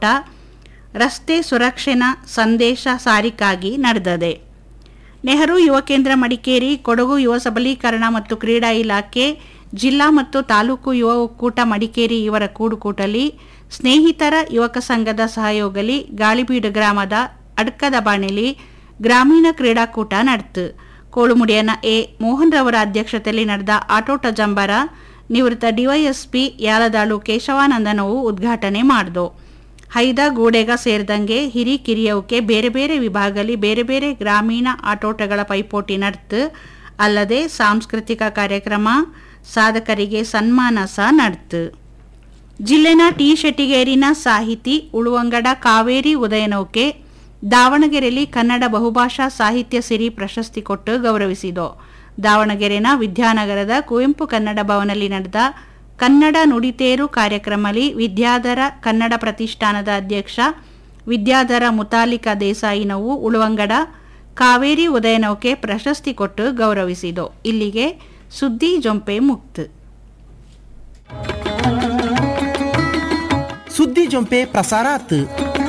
ರಸ್ತೆ ಸುರಕ್ಷೆನ ಸಂದೇಶ ಸಾರಿಕಾಗಿ ನಡೆದದೆ ನೆಹರು ಯುವ ಕೇಂದ್ರ ಮಡಿಕೇರಿ ಕೊಡಗು ಯುವ ಸಬಲೀಕರಣ ಮತ್ತು ಕ್ರೀಡಾ ಇಲಾಖೆ ಜಿಲ್ಲಾ ಮತ್ತು ತಾಲೂಕು ಯುವ ಒಕ್ಕೂಟ ಮಡಿಕೇರಿ ಇವರ ಕೂಡುಕೂಟಲಿ ಸ್ನೇಹಿತರ ಯುವಕ ಸಂಘದ ಸಹಯೋಗಲಿ ಗಾಳಿಬೀಡು ಗ್ರಾಮದ ಅಡ್ಕದ ಬಾಣೆಲಿ ಗ್ರಾಮೀಣ ಕ್ರೀಡಾಕೂಟ ನಡೆತು ಕೋಳುಮುಡಿಯನ ಎ ಮೋಹನ್ ರವರ ಅಧ್ಯಕ್ಷತೆಯಲ್ಲಿ ನಡೆದ ಆಟೋಟ ಜಂಬರ ನಿವೃತ್ತ ಡಿವೈಎಸ್ಪಿ ಯಾಲದಾಳು ಕೇಶವಾನಂದನವು ಉದ್ಘಾಟನೆ ಮಾಡಿದು ಹೈದ ಗೂಡೆಗ ಸೇರಿದಂಗೆ ಹಿರಿ ಕಿರಿಯವಕ್ಕೆ ಬೇರೆ ಬೇರೆ ವಿಭಾಗದಲ್ಲಿ ಬೇರೆ ಬೇರೆ ಗ್ರಾಮೀಣ ಆಟೋಟಗಳ ಪೈಪೋಟಿ ನಡೆತು ಅಲ್ಲದೆ ಸಾಂಸ್ಕೃತಿಕ ಕಾರ್ಯಕ್ರಮ ಸಾಧಕರಿಗೆ ಸನ್ಮಾನ ಸಹ ನಡೆತು ಜಿಲ್ಲೆನ ಟಿ ಶೆಟ್ಟಿಗೇರಿನ ಸಾಹಿತಿ ಉಳುವಂಗಡ ಕಾವೇರಿ ಉದಯನೌಕೆ ದಾವಣಗೆರೆಯಲ್ಲಿ ಕನ್ನಡ ಬಹುಭಾಷಾ ಸಾಹಿತ್ಯ ಸಿರಿ ಪ್ರಶಸ್ತಿ ಕೊಟ್ಟು ಗೌರವಿಸಿತು ದಾವಣಗೆರೆನ ವಿದ್ಯಾನಗರದ ಕುವೆಂಪು ಕನ್ನಡ ಭವನಲ್ಲಿ ನಡೆದ ಕನ್ನಡ ನುಡಿತೇರು ಕಾರ್ಯಕ್ರಮದಲ್ಲಿ ವಿದ್ಯಾಧರ ಕನ್ನಡ ಪ್ರತಿಷ್ಠಾನದ ಅಧ್ಯಕ್ಷ ವಿದ್ಯಾಧರ ಮುತಾಲಿಕ ದೇಸಾಯಿನವು ಉಳುವಂಗಡ ಕಾವೇರಿ ಉದಯನೌಕೆ ಪ್ರಶಸ್ತಿ ಕೊಟ್ಟು ಗೌರವಿಸಿತು ಇಲ್ಲಿಗೆ ಸುದ್ದಿ ಜೊಂಪೆ ಮುಕ್ತ ಸುದ್ದಿ ಜೊಂಪೆ ಪ್ರಸಾರ ಆತು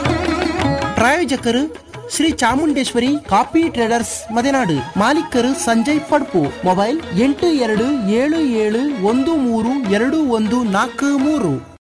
ಪ್ರಾಯೋಜಕರು ಶ್ರೀ ಚಾಮುಂಡೇಶ್ವರಿ ಕಾಫಿ ಟ್ರೇಡರ್ಸ್ ಮದೆನಾಡು ಮಾಲೀಕರು ಸಂಜಯ್ ಪಡ್ಪು ಮೊಬೈಲ್ ಎಂಟು ಎರಡು ಏಳು ಏಳು ಒಂದು ಮೂರು ಎರಡು ಒಂದು ನಾಲ್ಕು ಮೂರು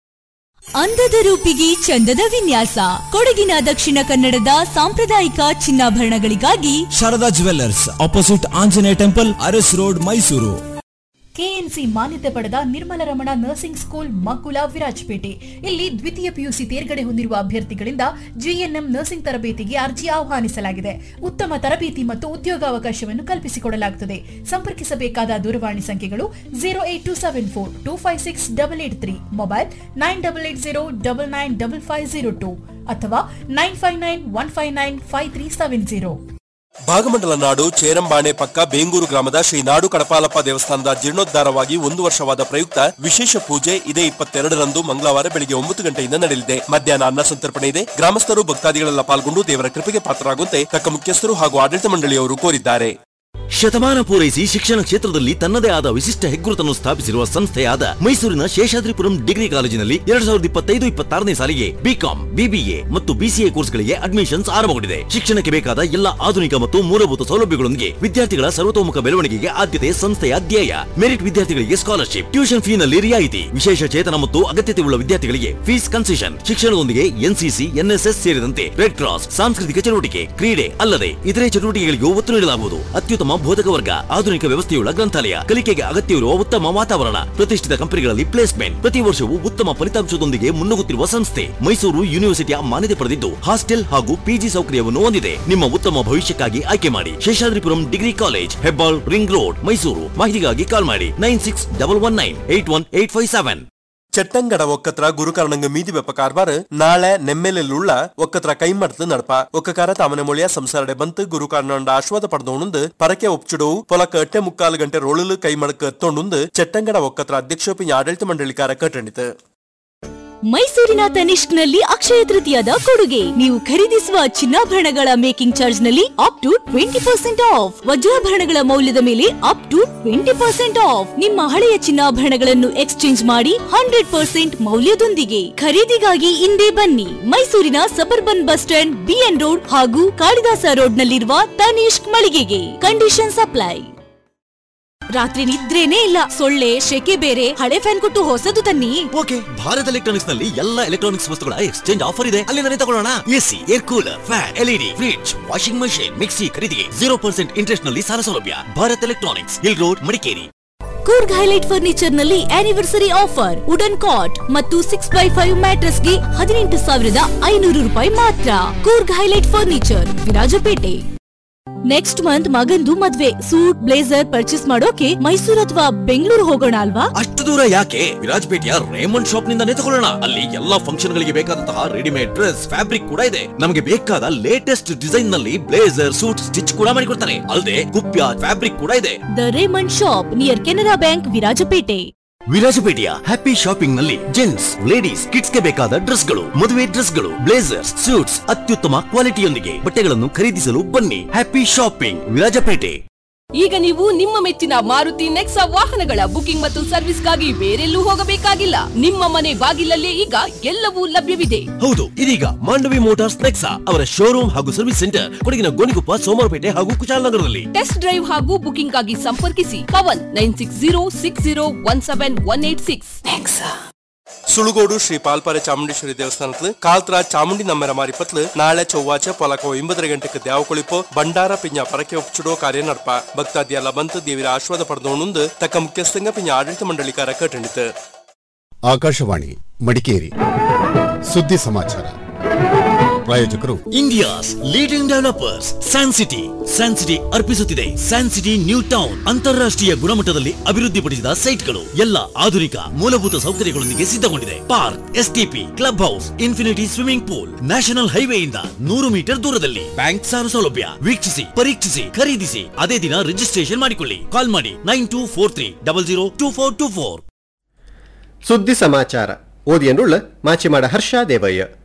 ಅಂದದ ರೂಪಿಗೆ ಚಂದದ ವಿನ್ಯಾಸ ಕೊಡಗಿನ ದಕ್ಷಿಣ ಕನ್ನಡದ ಸಾಂಪ್ರದಾಯಿಕ ಚಿನ್ನಾಭರಣಗಳಿಗಾಗಿ Sharada jewellers opposite Anjaneya temple Aras road Mysuru KNC ಮಾನ್ಯತೆ ಪಡೆದ ನಿರ್ಮಲ ರಮಣ ನರ್ಸಿಂಗ್ ಸ್ಕೂಲ್ ಮಕ್ಕುಲ ವಿರಾಜಪೇಟೆ ಇಲ್ಲಿ ದ್ವಿತೀಯ ಪಿಯುಸಿ ತೇರ್ಗಡೆ ಹೊಂದಿರುವ ಅಭ್ಯರ್ಥಿಗಳಿಂದ ಜಿಎನ್ಎಂ ನರ್ಸಿಂಗ್ ತರಬೇತಿಗೆ ಅರ್ಜಿ ಆಹ್ವಾನಿಸಲಾಗಿದೆ ಉತ್ತಮ ತರಬೇತಿ ಮತ್ತು ಉದ್ಯೋಗಾವಕಾಶವನ್ನು ಕಲ್ಪಿಸಿಕೊಡಲಾಗುತ್ತದೆ ಸಂಪರ್ಕಿಸಬೇಕಾದ ದೂರವಾಣಿ ಸಂಖ್ಯೆಗಳು zero eight two seven four two five six double eight three mobile nine double eight zero double nine double five zero two ಅಥವಾ nine five nine one five nine five three seven zero Bhagamandala ನಾಡು ಚೇರಂಬಾಣೆ ಪಕ್ಕ ಬೇಂಗೂರು ಗ್ರಾಮದ ಶ್ರೀ ನಾಡು ಕಡಪಾಲಪ್ಪ ದೇವಸ್ಥಾನದ ಜೀರ್ಣೋದ್ಧಾರವಾಗಿ ಒಂದು ವರ್ಷವಾದ ಪ್ರಯುಕ್ತ ವಿಶೇಷ ಪೂಜೆ ಇದೇ ಇಪ್ಪತ್ತೆರಡರಂದು ಮಂಗಳವಾರ ಬೆಳಿಗ್ಗೆ ಒಂಬತ್ತು ಗಂಟೆಯಿಂದ ನಡೆಯಲಿದೆ ಮಧ್ಯಾಹ್ನ ಅನ್ನ ಸಂತರ್ಪಣೆ ಇದೆ ಗ್ರಾಮಸ್ಥರು ಭಕ್ತಾದಿಗಳೆಲ್ಲ ಪಾಲ್ಗೊಂಡು ದೇವರ ಕೃಪೆಗೆ ಪಾತ್ರರಾಗುವಂತೆ ತಕ್ಕ ಮುಖ್ಯಸ್ಥರು ಹಾಗೂ ಆಡಳಿತ ಮಂಡಳಿಯವರು ಕೋರಿದ್ದಾರೆ ಶತಮಾನ ಪೂರೈಸಿ ಶಿಕ್ಷಣ ಕ್ಷೇತ್ರದಲ್ಲಿ ತನ್ನದೇ ಆದ ವಿಶಿಷ್ಟ ಹೆಗ್ಗುರುತನ್ನು ಸ್ಥಾಪಿಸಿರುವ ಸಂಸ್ಥೆಯಾದ ಮೈಸೂರಿನ ಶೇಷಾದ್ರಿಪುರಂ ಡಿಗ್ರಿ ಕಾಲೇಜಿನಲ್ಲಿ ಎರಡ್ ಸಾವಿರದ ಇಪ್ಪತ್ತೈದು ಇಪ್ಪತ್ತಾರನೇ ಸಾಲಿಗೆ ಬಿಕಾಂ ಬಿಬಿಎ ಮತ್ತು ಬಿಸಿಎ ಕೋರ್ಸ್ಗಳಿಗೆ ಅಡ್ಮಿಷನ್ಸ್ ಆರಂಭಗೊಂಡಿದೆ ಶಿಕ್ಷಣಕ್ಕೆ ಬೇಕಾದ ಎಲ್ಲ ಆಧುನಿಕ ಮತ್ತು ಮೂಲಭೂತ ಸೌಲಭ್ಯಗಳೊಂದಿಗೆ ವಿದ್ಯಾರ್ಥಿಗಳ ಸರ್ವತೋಮುಖ ಬೆಳವಣಿಗೆಗೆ ಆದ್ಯತೆ ಸಂಸ್ಥೆಯ ಧ್ಯೇಯ ಮೆರಿಟ್ ವಿದ್ಯಾರ್ಥಿಗಳಿಗೆ ಸ್ಕಾಲರ್ಶಿಪ್ ಟ್ಯೂಷನ್ ಫೀನಲ್ಲಿ ರಿಯಾಯಿತಿ ವಿಶೇಷ ಚೇತನ ಮತ್ತು ಅಗತ್ಯತೆ ಉಳ್ಳ ವಿದ್ಯಾರ್ಥಿಗಳಿಗೆ ಫೀಸ್ ಕನ್ಸೆಷನ್ ಶಿಕ್ಷಣದೊಂದಿಗೆ ಎನ್ಸಿಸಿ ಎನ್ಎಸ್ಎಸ್ ಸೇರಿದಂತೆ ರೆಡ್ ಕ್ರಾಸ್ ಸಾಂಸ್ಕೃತಿಕ ಚಟುವಟಿಕೆ ಕ್ರೀಡೆ ಅಲ್ಲದೆ ಇತರೆ ಚಟುವಟಿಕೆಗಳಿಗೂ ಒತ್ತು ನೀಡಲಾಗುವುದು ಅತ್ಯುತ್ತಮ ಬೋಧಕ ವರ್ಗ ಆಧುನಿಕ ವ್ಯವಸ್ಥೆಯುಳ್ಳ ಗ್ರಂಥಾಲಯ ಕಲಿಕೆಗೆ ಅಗತ್ಯವಿರುವ ಉತ್ತಮ ವಾತಾವರಣ ಪ್ರತಿಷ್ಠಿತ ಕಂಪನಿಗಳಲ್ಲಿ ಪ್ಲೇಸ್ಮೆಂಟ್ ಪ್ರತಿ ವರ್ಷವೂ ಉತ್ತಮ ಫಲಿತಾಂಶದೊಂದಿಗೆ ಮುನ್ನುಗ್ಗುತ್ತಿರುವ ಸಂಸ್ಥೆ ಮೈಸೂರು ಯೂನಿವರ್ಸಿಟಿಯ ಮಾನ್ಯತೆ ಪಡೆದಿದ್ದು ಹಾಸ್ಟೆಲ್ ಹಾಗೂ ಪಿಜಿ ಸೌಕರ್ಯವನ್ನು ಹೊಂದಿದೆ ನಿಮ್ಮ ಉತ್ತಮ ಭವಿಷ್ಯಕ್ಕಾಗಿ ಆಯ್ಕೆ ಮಾಡಿ Seshadripuram degree college Hebbal ring road Mysuru ಮಾಹಿತಿಗಾಗಿ ಕಾಲ್ ಮಾಡಿ nine six double one nine eight one eight five seven ಚಟ್ಟಂಗಡ ಒಕ್ಕತ್ರ ಗುರುಕಾರಣಂಗ ಮೀದಿ ಬೆಪ್ಪ ಕಾರ್ಬಾರ್ ನಾಳೆ ನೆಮ್ಮೆಲೆಲ್ಲುಳ್ಳ ಒಕ್ಕತ್ರ ಕೈಮಡ್ತು ನಡಪ ಒಕ್ಕಕಾರ ತಾಮನೆ ಮೊಳಿಯ ಸಂಸಾರಡೆ ಬಂತು ಗುರುಕಾರಣಂಡ ಆಶ್ವಾದ ಪಡೆದೋಣುಂದು ಪರಕೆ ಒಪ್ಚಿಡವು ಪೊಲಕ ಎಟ್ಟೆ ಮುಕ್ಕಾಲು ಗಂಟೆ ರೋಳಲು ಕೈ ಮಡಕ ಎತ್ತೊಂಡುಂದು ಚಟ್ಟಂಗಡ ಒಕ್ಕತ್ರ ಅಧ್ಯಕ್ಷ ಆಡಳಿತ ಮಂಡಳಿಕಾರ ಕಟ್ಟಣಿತು ಮೈಸೂರಿನ ತನಿಷ್ಕ್ನಲ್ಲಿ ಅಕ್ಷಯ ತೃತೀಯದ ಕೊಡುಗೆ ನೀವು ಖರೀದಿಸುವ ಚಿನ್ನಾಭರಣಗಳ ಮೇಕಿಂಗ್ ಚಾರ್ಜ್ ನಲ್ಲಿ up to twenty percent off ವಜ್ರಾಭರಣಗಳ ಮೌಲ್ಯದ ಮೇಲೆ up to twenty percent off ನಿಮ್ಮ ಹಳೆಯ ಚಿನ್ನಾಭರಣಗಳನ್ನು ಎಕ್ಸ್ಚೇಂಜ್ ಮಾಡಿ ಹಂಡ್ರೆಡ್ ಪರ್ಸೆಂಟ್ ಮೌಲ್ಯದೊಂದಿಗೆ ಖರೀದಿಗಾಗಿ ಇಂದೇ ಬನ್ನಿ ಮೈಸೂರಿನ suburban bus stand B N road ಹಾಗೂ ಕಾಳಿದಾಸ ರೋಡ್ ನಲ್ಲಿರುವ ತನಿಷ್ಕ್ ಮಳಿಗೆಗೆ ಕಂಡೀಷನ್ ಅಪ್ಲೈ ರಾತ್ರಿ ನಿದ್ರೇನೇ ಇಲ್ಲ ಸೊಳ್ಳೆ ಶೆಕೆ ಬೇರೆ ಹಳೆ ಫ್ಯಾನ್ ಕೊಟ್ಟು ಹೊಸದು ತನ್ನಿ ಓಕೆ ಭಾರತ್ ಎಲೆಕ್ಟ್ರಾನಿಕ್ಸ್ ನಲ್ಲಿ ಎಲ್ಲ ಎಲೆಕ್ಟ್ರಾನಿಕ್ಸ್ ವಸ್ತುಗಳ ಎಕ್ಸ್ಚೇಂಜ್ ಆಫರ್ ಇದೆ ಅಲ್ಲಿಂದಲೇ ತಗೊಳ್ಳೋಣ AC air cooler fan LED fridge washing machine mixie ಖರೀದಿಗೆ ಜೀರೋ ಪರ್ಸೆಂಟ್ ಇಂಟ್ರೆಸ್ಟ್ ನಲ್ಲಿ ಸಾಲ ಸೌಲಭ್ಯ Bharat electronics hill road Madikeri Coorg highlight furniture ನಲ್ಲಿ ಆನಿವರ್ಸರಿ ಆಫರ್ ವುಡನ್ ಕಾಟ್ ಮತ್ತು ಸಿಕ್ಸ್ ಬೈ ಫೈವ್ ಮ್ಯಾಟ್ರಸ್ ಗೆ ಹದಿನೆಂಟು ಸಾವಿರದ ಐನೂರು ರೂಪಾಯಿ ಮಾತ್ರ Coorg highlight furniture Virajpet next month ಮಗಂದು ಮದ್ವೆ ಸೂಟ್ ಬ್ಲೇಸರ್ ಪರ್ಚೇಸ್ ಮಾಡೋಕೆ ಮೈಸೂರು ಅಥವಾ ಬೆಂಗಳೂರು ಹೋಗೋಣ ಅಲ್ವಾ ಅಷ್ಟು ದೂರ ಯಾಕೆ ವಿರಾಜಪೇಟೆಯ ರೇಮಂಡ್ ಶಾಪ್ ನಿಂದಾನೇ ತಗೊಳ್ಳೋಣ ಅಲ್ಲಿ ಎಲ್ಲಾ ಫಂಕ್ಷನ್ ಗಳಿಗೆ ಬೇಕಾದಂತಹ ರೆಡಿಮೇಡ್ ಡ್ರೆಸ್ ಫ್ಯಾಬ್ರಿಕ್ ಕೂಡ ಇದೆ ನಮಗೆ ಬೇಕಾದ ಲೇಟೆಸ್ಟ್ ಡಿಸೈನ್ ನಲ್ಲಿ ಬ್ಲೇಸರ್ ಸೂಟ್ ಸ್ಟಿಚ್ ಕೂಡ ಮಾಡಿಕೊಡ್ತಾರೆ ಅಲ್ಲದೆ ಕುಪ್ಯ ಫ್ಯಾಬ್ರಿಕ್ ಕೂಡ ಇದೆ the Raymond shop near Canara bank Virajpet ವಿರಾಜಪೇಟೆಯ ಹ್ಯಾಪಿ ಶಾಪಿಂಗ್ ನಲ್ಲಿ ಜೆಂಟ್ಸ್ ಲೇಡೀಸ್ ಕಿಡ್ಸ್ ಗೆ ಬೇಕಾದ ಡ್ರೆಸ್ ಗಳು ಮದುವೆ ಡ್ರೆಸ್ ಗಳು ಬ್ಲೇಸರ್ಸ್ ಸೂಟ್ಸ್ ಅತ್ಯುತ್ತಮ ಕ್ವಾಲಿಟಿಯೊಂದಿಗೆ ಬಟ್ಟೆಗಳನ್ನು ಖರೀದಿಸಲು ಬನ್ನಿ ಹ್ಯಾಪಿ ಶಾಪಿಂಗ್ ವಿರಾಜಪೇಟೆ ಈಗ ನೀವು ನಿಮ್ಮ ಮೆಚ್ಚಿನ ಮಾರುತಿ ನೆಕ್ಸಾ ವಾಹನಗಳ ಬುಕಿಂಗ್ ಮತ್ತು ಸರ್ವಿಸ್ಗಾಗಿ ಬೇರೆಲ್ಲೂ ಹೋಗಬೇಕಾಗಿಲ್ಲ ನಿಮ್ಮ ಮನೆ ಬಾಗಿಲಲ್ಲೇ ಈಗ ಎಲ್ಲವೂ ಲಭ್ಯವಿದೆ ಹೌದು ಇದೀಗ ಮಾಂಡವಿ ಮೋಟಾರ್ಸ್ ನೆಕ್ಸಾ ಅವರ ಶೋರೂಮ್ ಹಾಗೂ ಸರ್ವಿಸ್ ಸೆಂಟರ್ ಕೊಡಗಿನ ಗೋಣಿಕೊಪ್ಪ ಸೋಮವಾರಪೇಟೆ ಹಾಗೂ ಕುಶಾಲನಗರದಲ್ಲಿ ಟೆಸ್ಟ್ ಡ್ರೈವ್ ಹಾಗೂ ಬುಕಿಂಗ್ ಆಗಿ ಸಂಪರ್ಕಿಸಿ Pavan nine six zero six zero one seven one eight six Sulugodu Shri Palpare Chamundeshwari ದೇವಸ್ಥಾನത്തിൽ ಕಾಲ್ತ್ರ ಚಾಮುಂಡಿ ನಮ್ಮೆರ ಮಾರಿಪತ್ಲು ನಾಳೆ ಚൊവ്വാഴ്ച പൊലക്ക ഒമ്പതര ಗಂಟೆಗೆ ದ್ಯಾವಕೊಳಿಪೋ ಬಂಡಾರ ಪಿಂಜ ಪರಕೆ ಒಪ್ಚಿಡೋ ಕಾರ್ಯ ನಡ್ಪ ಭಕ್ತಾದಿಯಲ್ಲ ಬಂತು ದೇವಿರ ಆಶ್ವಾದ ಪಡೆದೋಣುಂದು ತಕ್ಕ ಮುಖ್ಯಸ್ಥಂಗ ಪಿಂಜ ಆಡಳಿತ ಮಂಡಳಿಕಾರ ಕಟ್ಟಣಿತು ಆಕಾಶವಾಣಿ ಮಡಿಕೇರಿ ಸುದ್ದಿ ಸಮಾಚಾರ ಪ್ರಾಯೋಜಕರು India's leading developers San City San City ಅರ್ಪಿಸುತ್ತಿದೆ ಸ್ಯಾನ್ ಸಿಟಿ ನ್ಯೂ ಟೌನ್ ಅಂತಾರಾಷ್ಟ್ರೀಯ ಗುಣಮಟ್ಟದಲ್ಲಿ ಅಭಿವೃದ್ಧಿಪಡಿಸಿದ ಸೈಟ್ಗಳು ಎಲ್ಲ ಆಧುನಿಕ ಮೂಲಭೂತ ಸೌಕರ್ಯಗಳೊಂದಿಗೆ ಸಿದ್ಧಗೊಂಡಿದೆ park STP club house infinity swimming pool national ಹೈವೇಯಿಂದ ನೂರು ಮೀಟರ್ ದೂರದಲ್ಲಿ ಬ್ಯಾಂಕ್ ಸಾಲ ಸೌಲಭ್ಯ ವೀಕ್ಷಿಸಿ ಪರೀಕ್ಷಿಸಿ ಖರೀದಿಸಿ ಅದೇ ದಿನ ರಿಜಿಸ್ಟ್ರೇಷನ್ ಮಾಡಿಕೊಳ್ಳಿ ಕಾಲ್ ಮಾಡಿ nine two four three double zero two four two four ಸುದ್ದಿ ಸಮಾಚಾರ ಓದಿಯನ್ನುಳ್ಳ ಮಾಚಿಮಾಡ ಹರ್ಷ ದೇವಯ್ಯ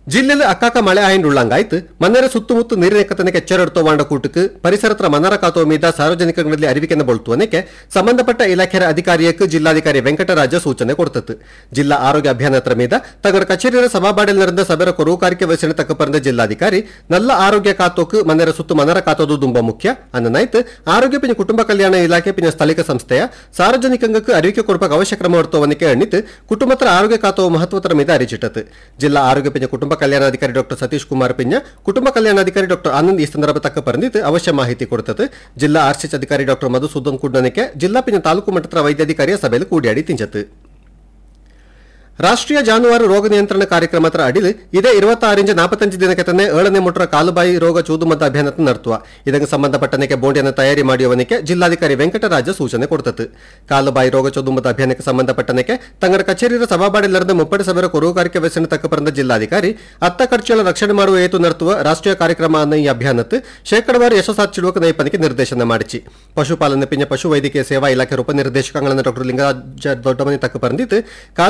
ಜಿಲ್ಲೆಯಲ್ಲಿ ಅಕ್ಕಾಕ ಮಳೆ ಆಯ್ನ ಉಳ್ಳಂಗಾಯ್ತು ಮನೆರ ಸುತ್ತಮುತ್ತ ನೀರಿನ ಕತ್ತನಕ್ಕೆ ಎಚ್ಚರಡ್ತೋ ವಾಂಡ ಕೂಟಕ್ಕೆ ಪರಿಸರತ್ರ ಮನರ ಕಾತೋ ಮೀದ ಸಾರ್ವಜನಿಕರಲ್ಲಿ ಅರಿವಿಕೆಯನ್ನು ಬಳುತ್ತುವನಕ್ಕೆ ಸಂಬಂಧಪಟ್ಟ ಇಲಾಖೆಯ ಅಧಿಕಾರಿಯಕ್ಕೆ ಜಿಲ್ಲಾಧಿಕಾರಿ ವೆಂಕಟರಾಜ ಸೂಚನೆ ಕೊಡ್ತತ್ತು ಜಿಲ್ಲಾ ಆರೋಗ್ಯ ಅಭಿಯಾನತ್ರ ಮೀದ ತಗಡ ಕಚೇರಿಯ ಸಭಾಬಾಡಲ್ ನಡೆದ ಸಭೆರ ಕೊರೂಕಾರಿಕೆ ವಹಿಸಿನ ತಕ್ಕ ಪರಂದ ಜಿಲ್ಲಾಧಿಕಾರಿ ನಲ್ಲ ಆರೋಗ್ಯ ಕಾತೋಕ್ ಮನೆರ ಸುತ್ತು ಮನರ ಕಾತೋದು ದುಂಬ ಮುಖ್ಯ ಅನ್ನನಾಯ್ತು ಆರೋಗ್ಯ ಪಿನ ಕುಟುಂಬ ಕಲ್ಯಾಣ ಇಲಾಖೆ ಪಿನ ಸ್ಥಳೀಯ ಸಂಸ್ಥೆಯ ಸಾರ್ವಜನಿಕಂಗಕ್ಕೆ ಅರಿವಿಕೆ ಕೊಡಬೇಕು ಅವಶ್ಯ ಕ್ರಮ ಹೊರತೋವನಿಕೆ ಎಣ್ಣಿತು ಕುಟುಂಬತ್ರ ಆರೋಗ್ಯ ಕಾತೋ ಮಹತ್ವತರ ಮೀದ ಅರಿಚಿಟ್ಟತು ಜಿಲ್ಲಾ ಆರೋಗ್ಯ ಪಿನ ಕುಟುಂಬ ಕಲ್ಯಾಣಾಧಿಕಾರಿ ಡಾಕ್ಟರ್ ಸತೀಶ್ ಕುಮಾರ್ ಪಿಂಜ ಕುಟುಂಬ ಕಲ್ಯಾಣಾಧಿಕಾರಿ ಡಾಕ್ಟರ್ ಆನಂದ್ ಈ ಸಂದರ್ಭ ತಕ್ಕ ಪರಂದಿತ್ತು ಅವಶ್ಯ ಮಾಹಿತಿ ಕೊಡ್ತದೆ ಜಿಲ್ಲಾ ಆರ್ಸಿಚ್ ಅಧಿಕಾರಿ ಡಾಕ್ಟರ್ ಮಧುಸೂದನ್ ಕುಡ್ಡನಕ್ಕೆ ಜಿಲ್ಲಾ ಪಿನ ತಾಲೂಕು ಮಟ್ಟದ ವೈದ್ಯಾಧಿಕಾರಿಯ ಸಭೆಯಲ್ಲಿ ಕೂಡಿಯಾಡಿ ತಿಂಚತ್ತು ರಾಷ್ಟ್ರೀಯ ಜಾನುವಾರು ರೋಗ ನಿಯಂತ್ರಣ ಕಾರ್ಯಕ್ರಮದ ಅಡಿಲ್ ಇದೇ ഇരുപത്താറിഞ്ച് നാൽപ്പത്തഞ്ച് ದಿನಕ್ಕೆ ಏಳನೇ ಮುಟ್ರ ಕಾಲುಬಾಯಿ ರೋಗ ಚೂದುಮದ್ದ ಅಭಿಯಾನ ನಡೆಸುವ ಇದಕ್ಕೆ ಸಂಬಂಧಪಟ್ಟನಕ್ಕೆ ಬೋಂಡಿಯನ್ನು ತಯಾರಿ ಮಾಡಿಯವನಿಗೆ ಜಿಲ್ಲಾಧಿಕಾರಿ ವೆಂಕಟರಾಜ ಸೂಚನೆ ಕೊಡ್ತತ್ತು ಕಾಲುಬಾಯಿ ರೋಗ ಚೂದುಮದ್ದ ಅಭಿಯಾನಕ್ಕೆ ಸಂಬಂಧಪಟ್ಟನಕ್ಕೆ ತಂಗಡ ಕಚೇರಿಯ ಸಭಾಬಾಡಿಲ್ಲರದ ಮುಪ್ಪಡಿ ಸಭೆಯ ಕೊರುಗಾರಿಕೆ ವೆಸನ ತಕ್ಕ ಪರಂದ ಜಿಲ್ಲಾಧಿಕಾರಿ ಅತ್ತ ಖರ್ಚುಗಳ ರಕ್ಷಣೆ ಮಾಡುವ ಏತು ನಡೆಸುವ ರಾಷ್ಟ್ರೀಯ ಕಾರ್ಯಕ್ರಮ ಅನ್ನ ಈ ಅಭಿಯಾನತ್ತು ಶೇಕಡವಾರು ಯಶಸ್ಸಾಚಿಡುವ ನೈಪನಿಗೆ ನಿರ್ದೇಶನ ಮಾಡಿಸಿ ಪಶುಪಾಲನೆ ಪಿಂಜ ಪಶು ವೈದ್ಯಕೀಯ ಸೇವಾ ಇಲಾಖೆ ಉಪನಿರ್ದೇಶಕಗಳನ್ನ ಡಾಕ್ಟರ್ ಲಿಂಗರಾಜ ದೊಡ್ಡಮನಿ ತಕ್ಕ ಪರಂದಿತ್ತು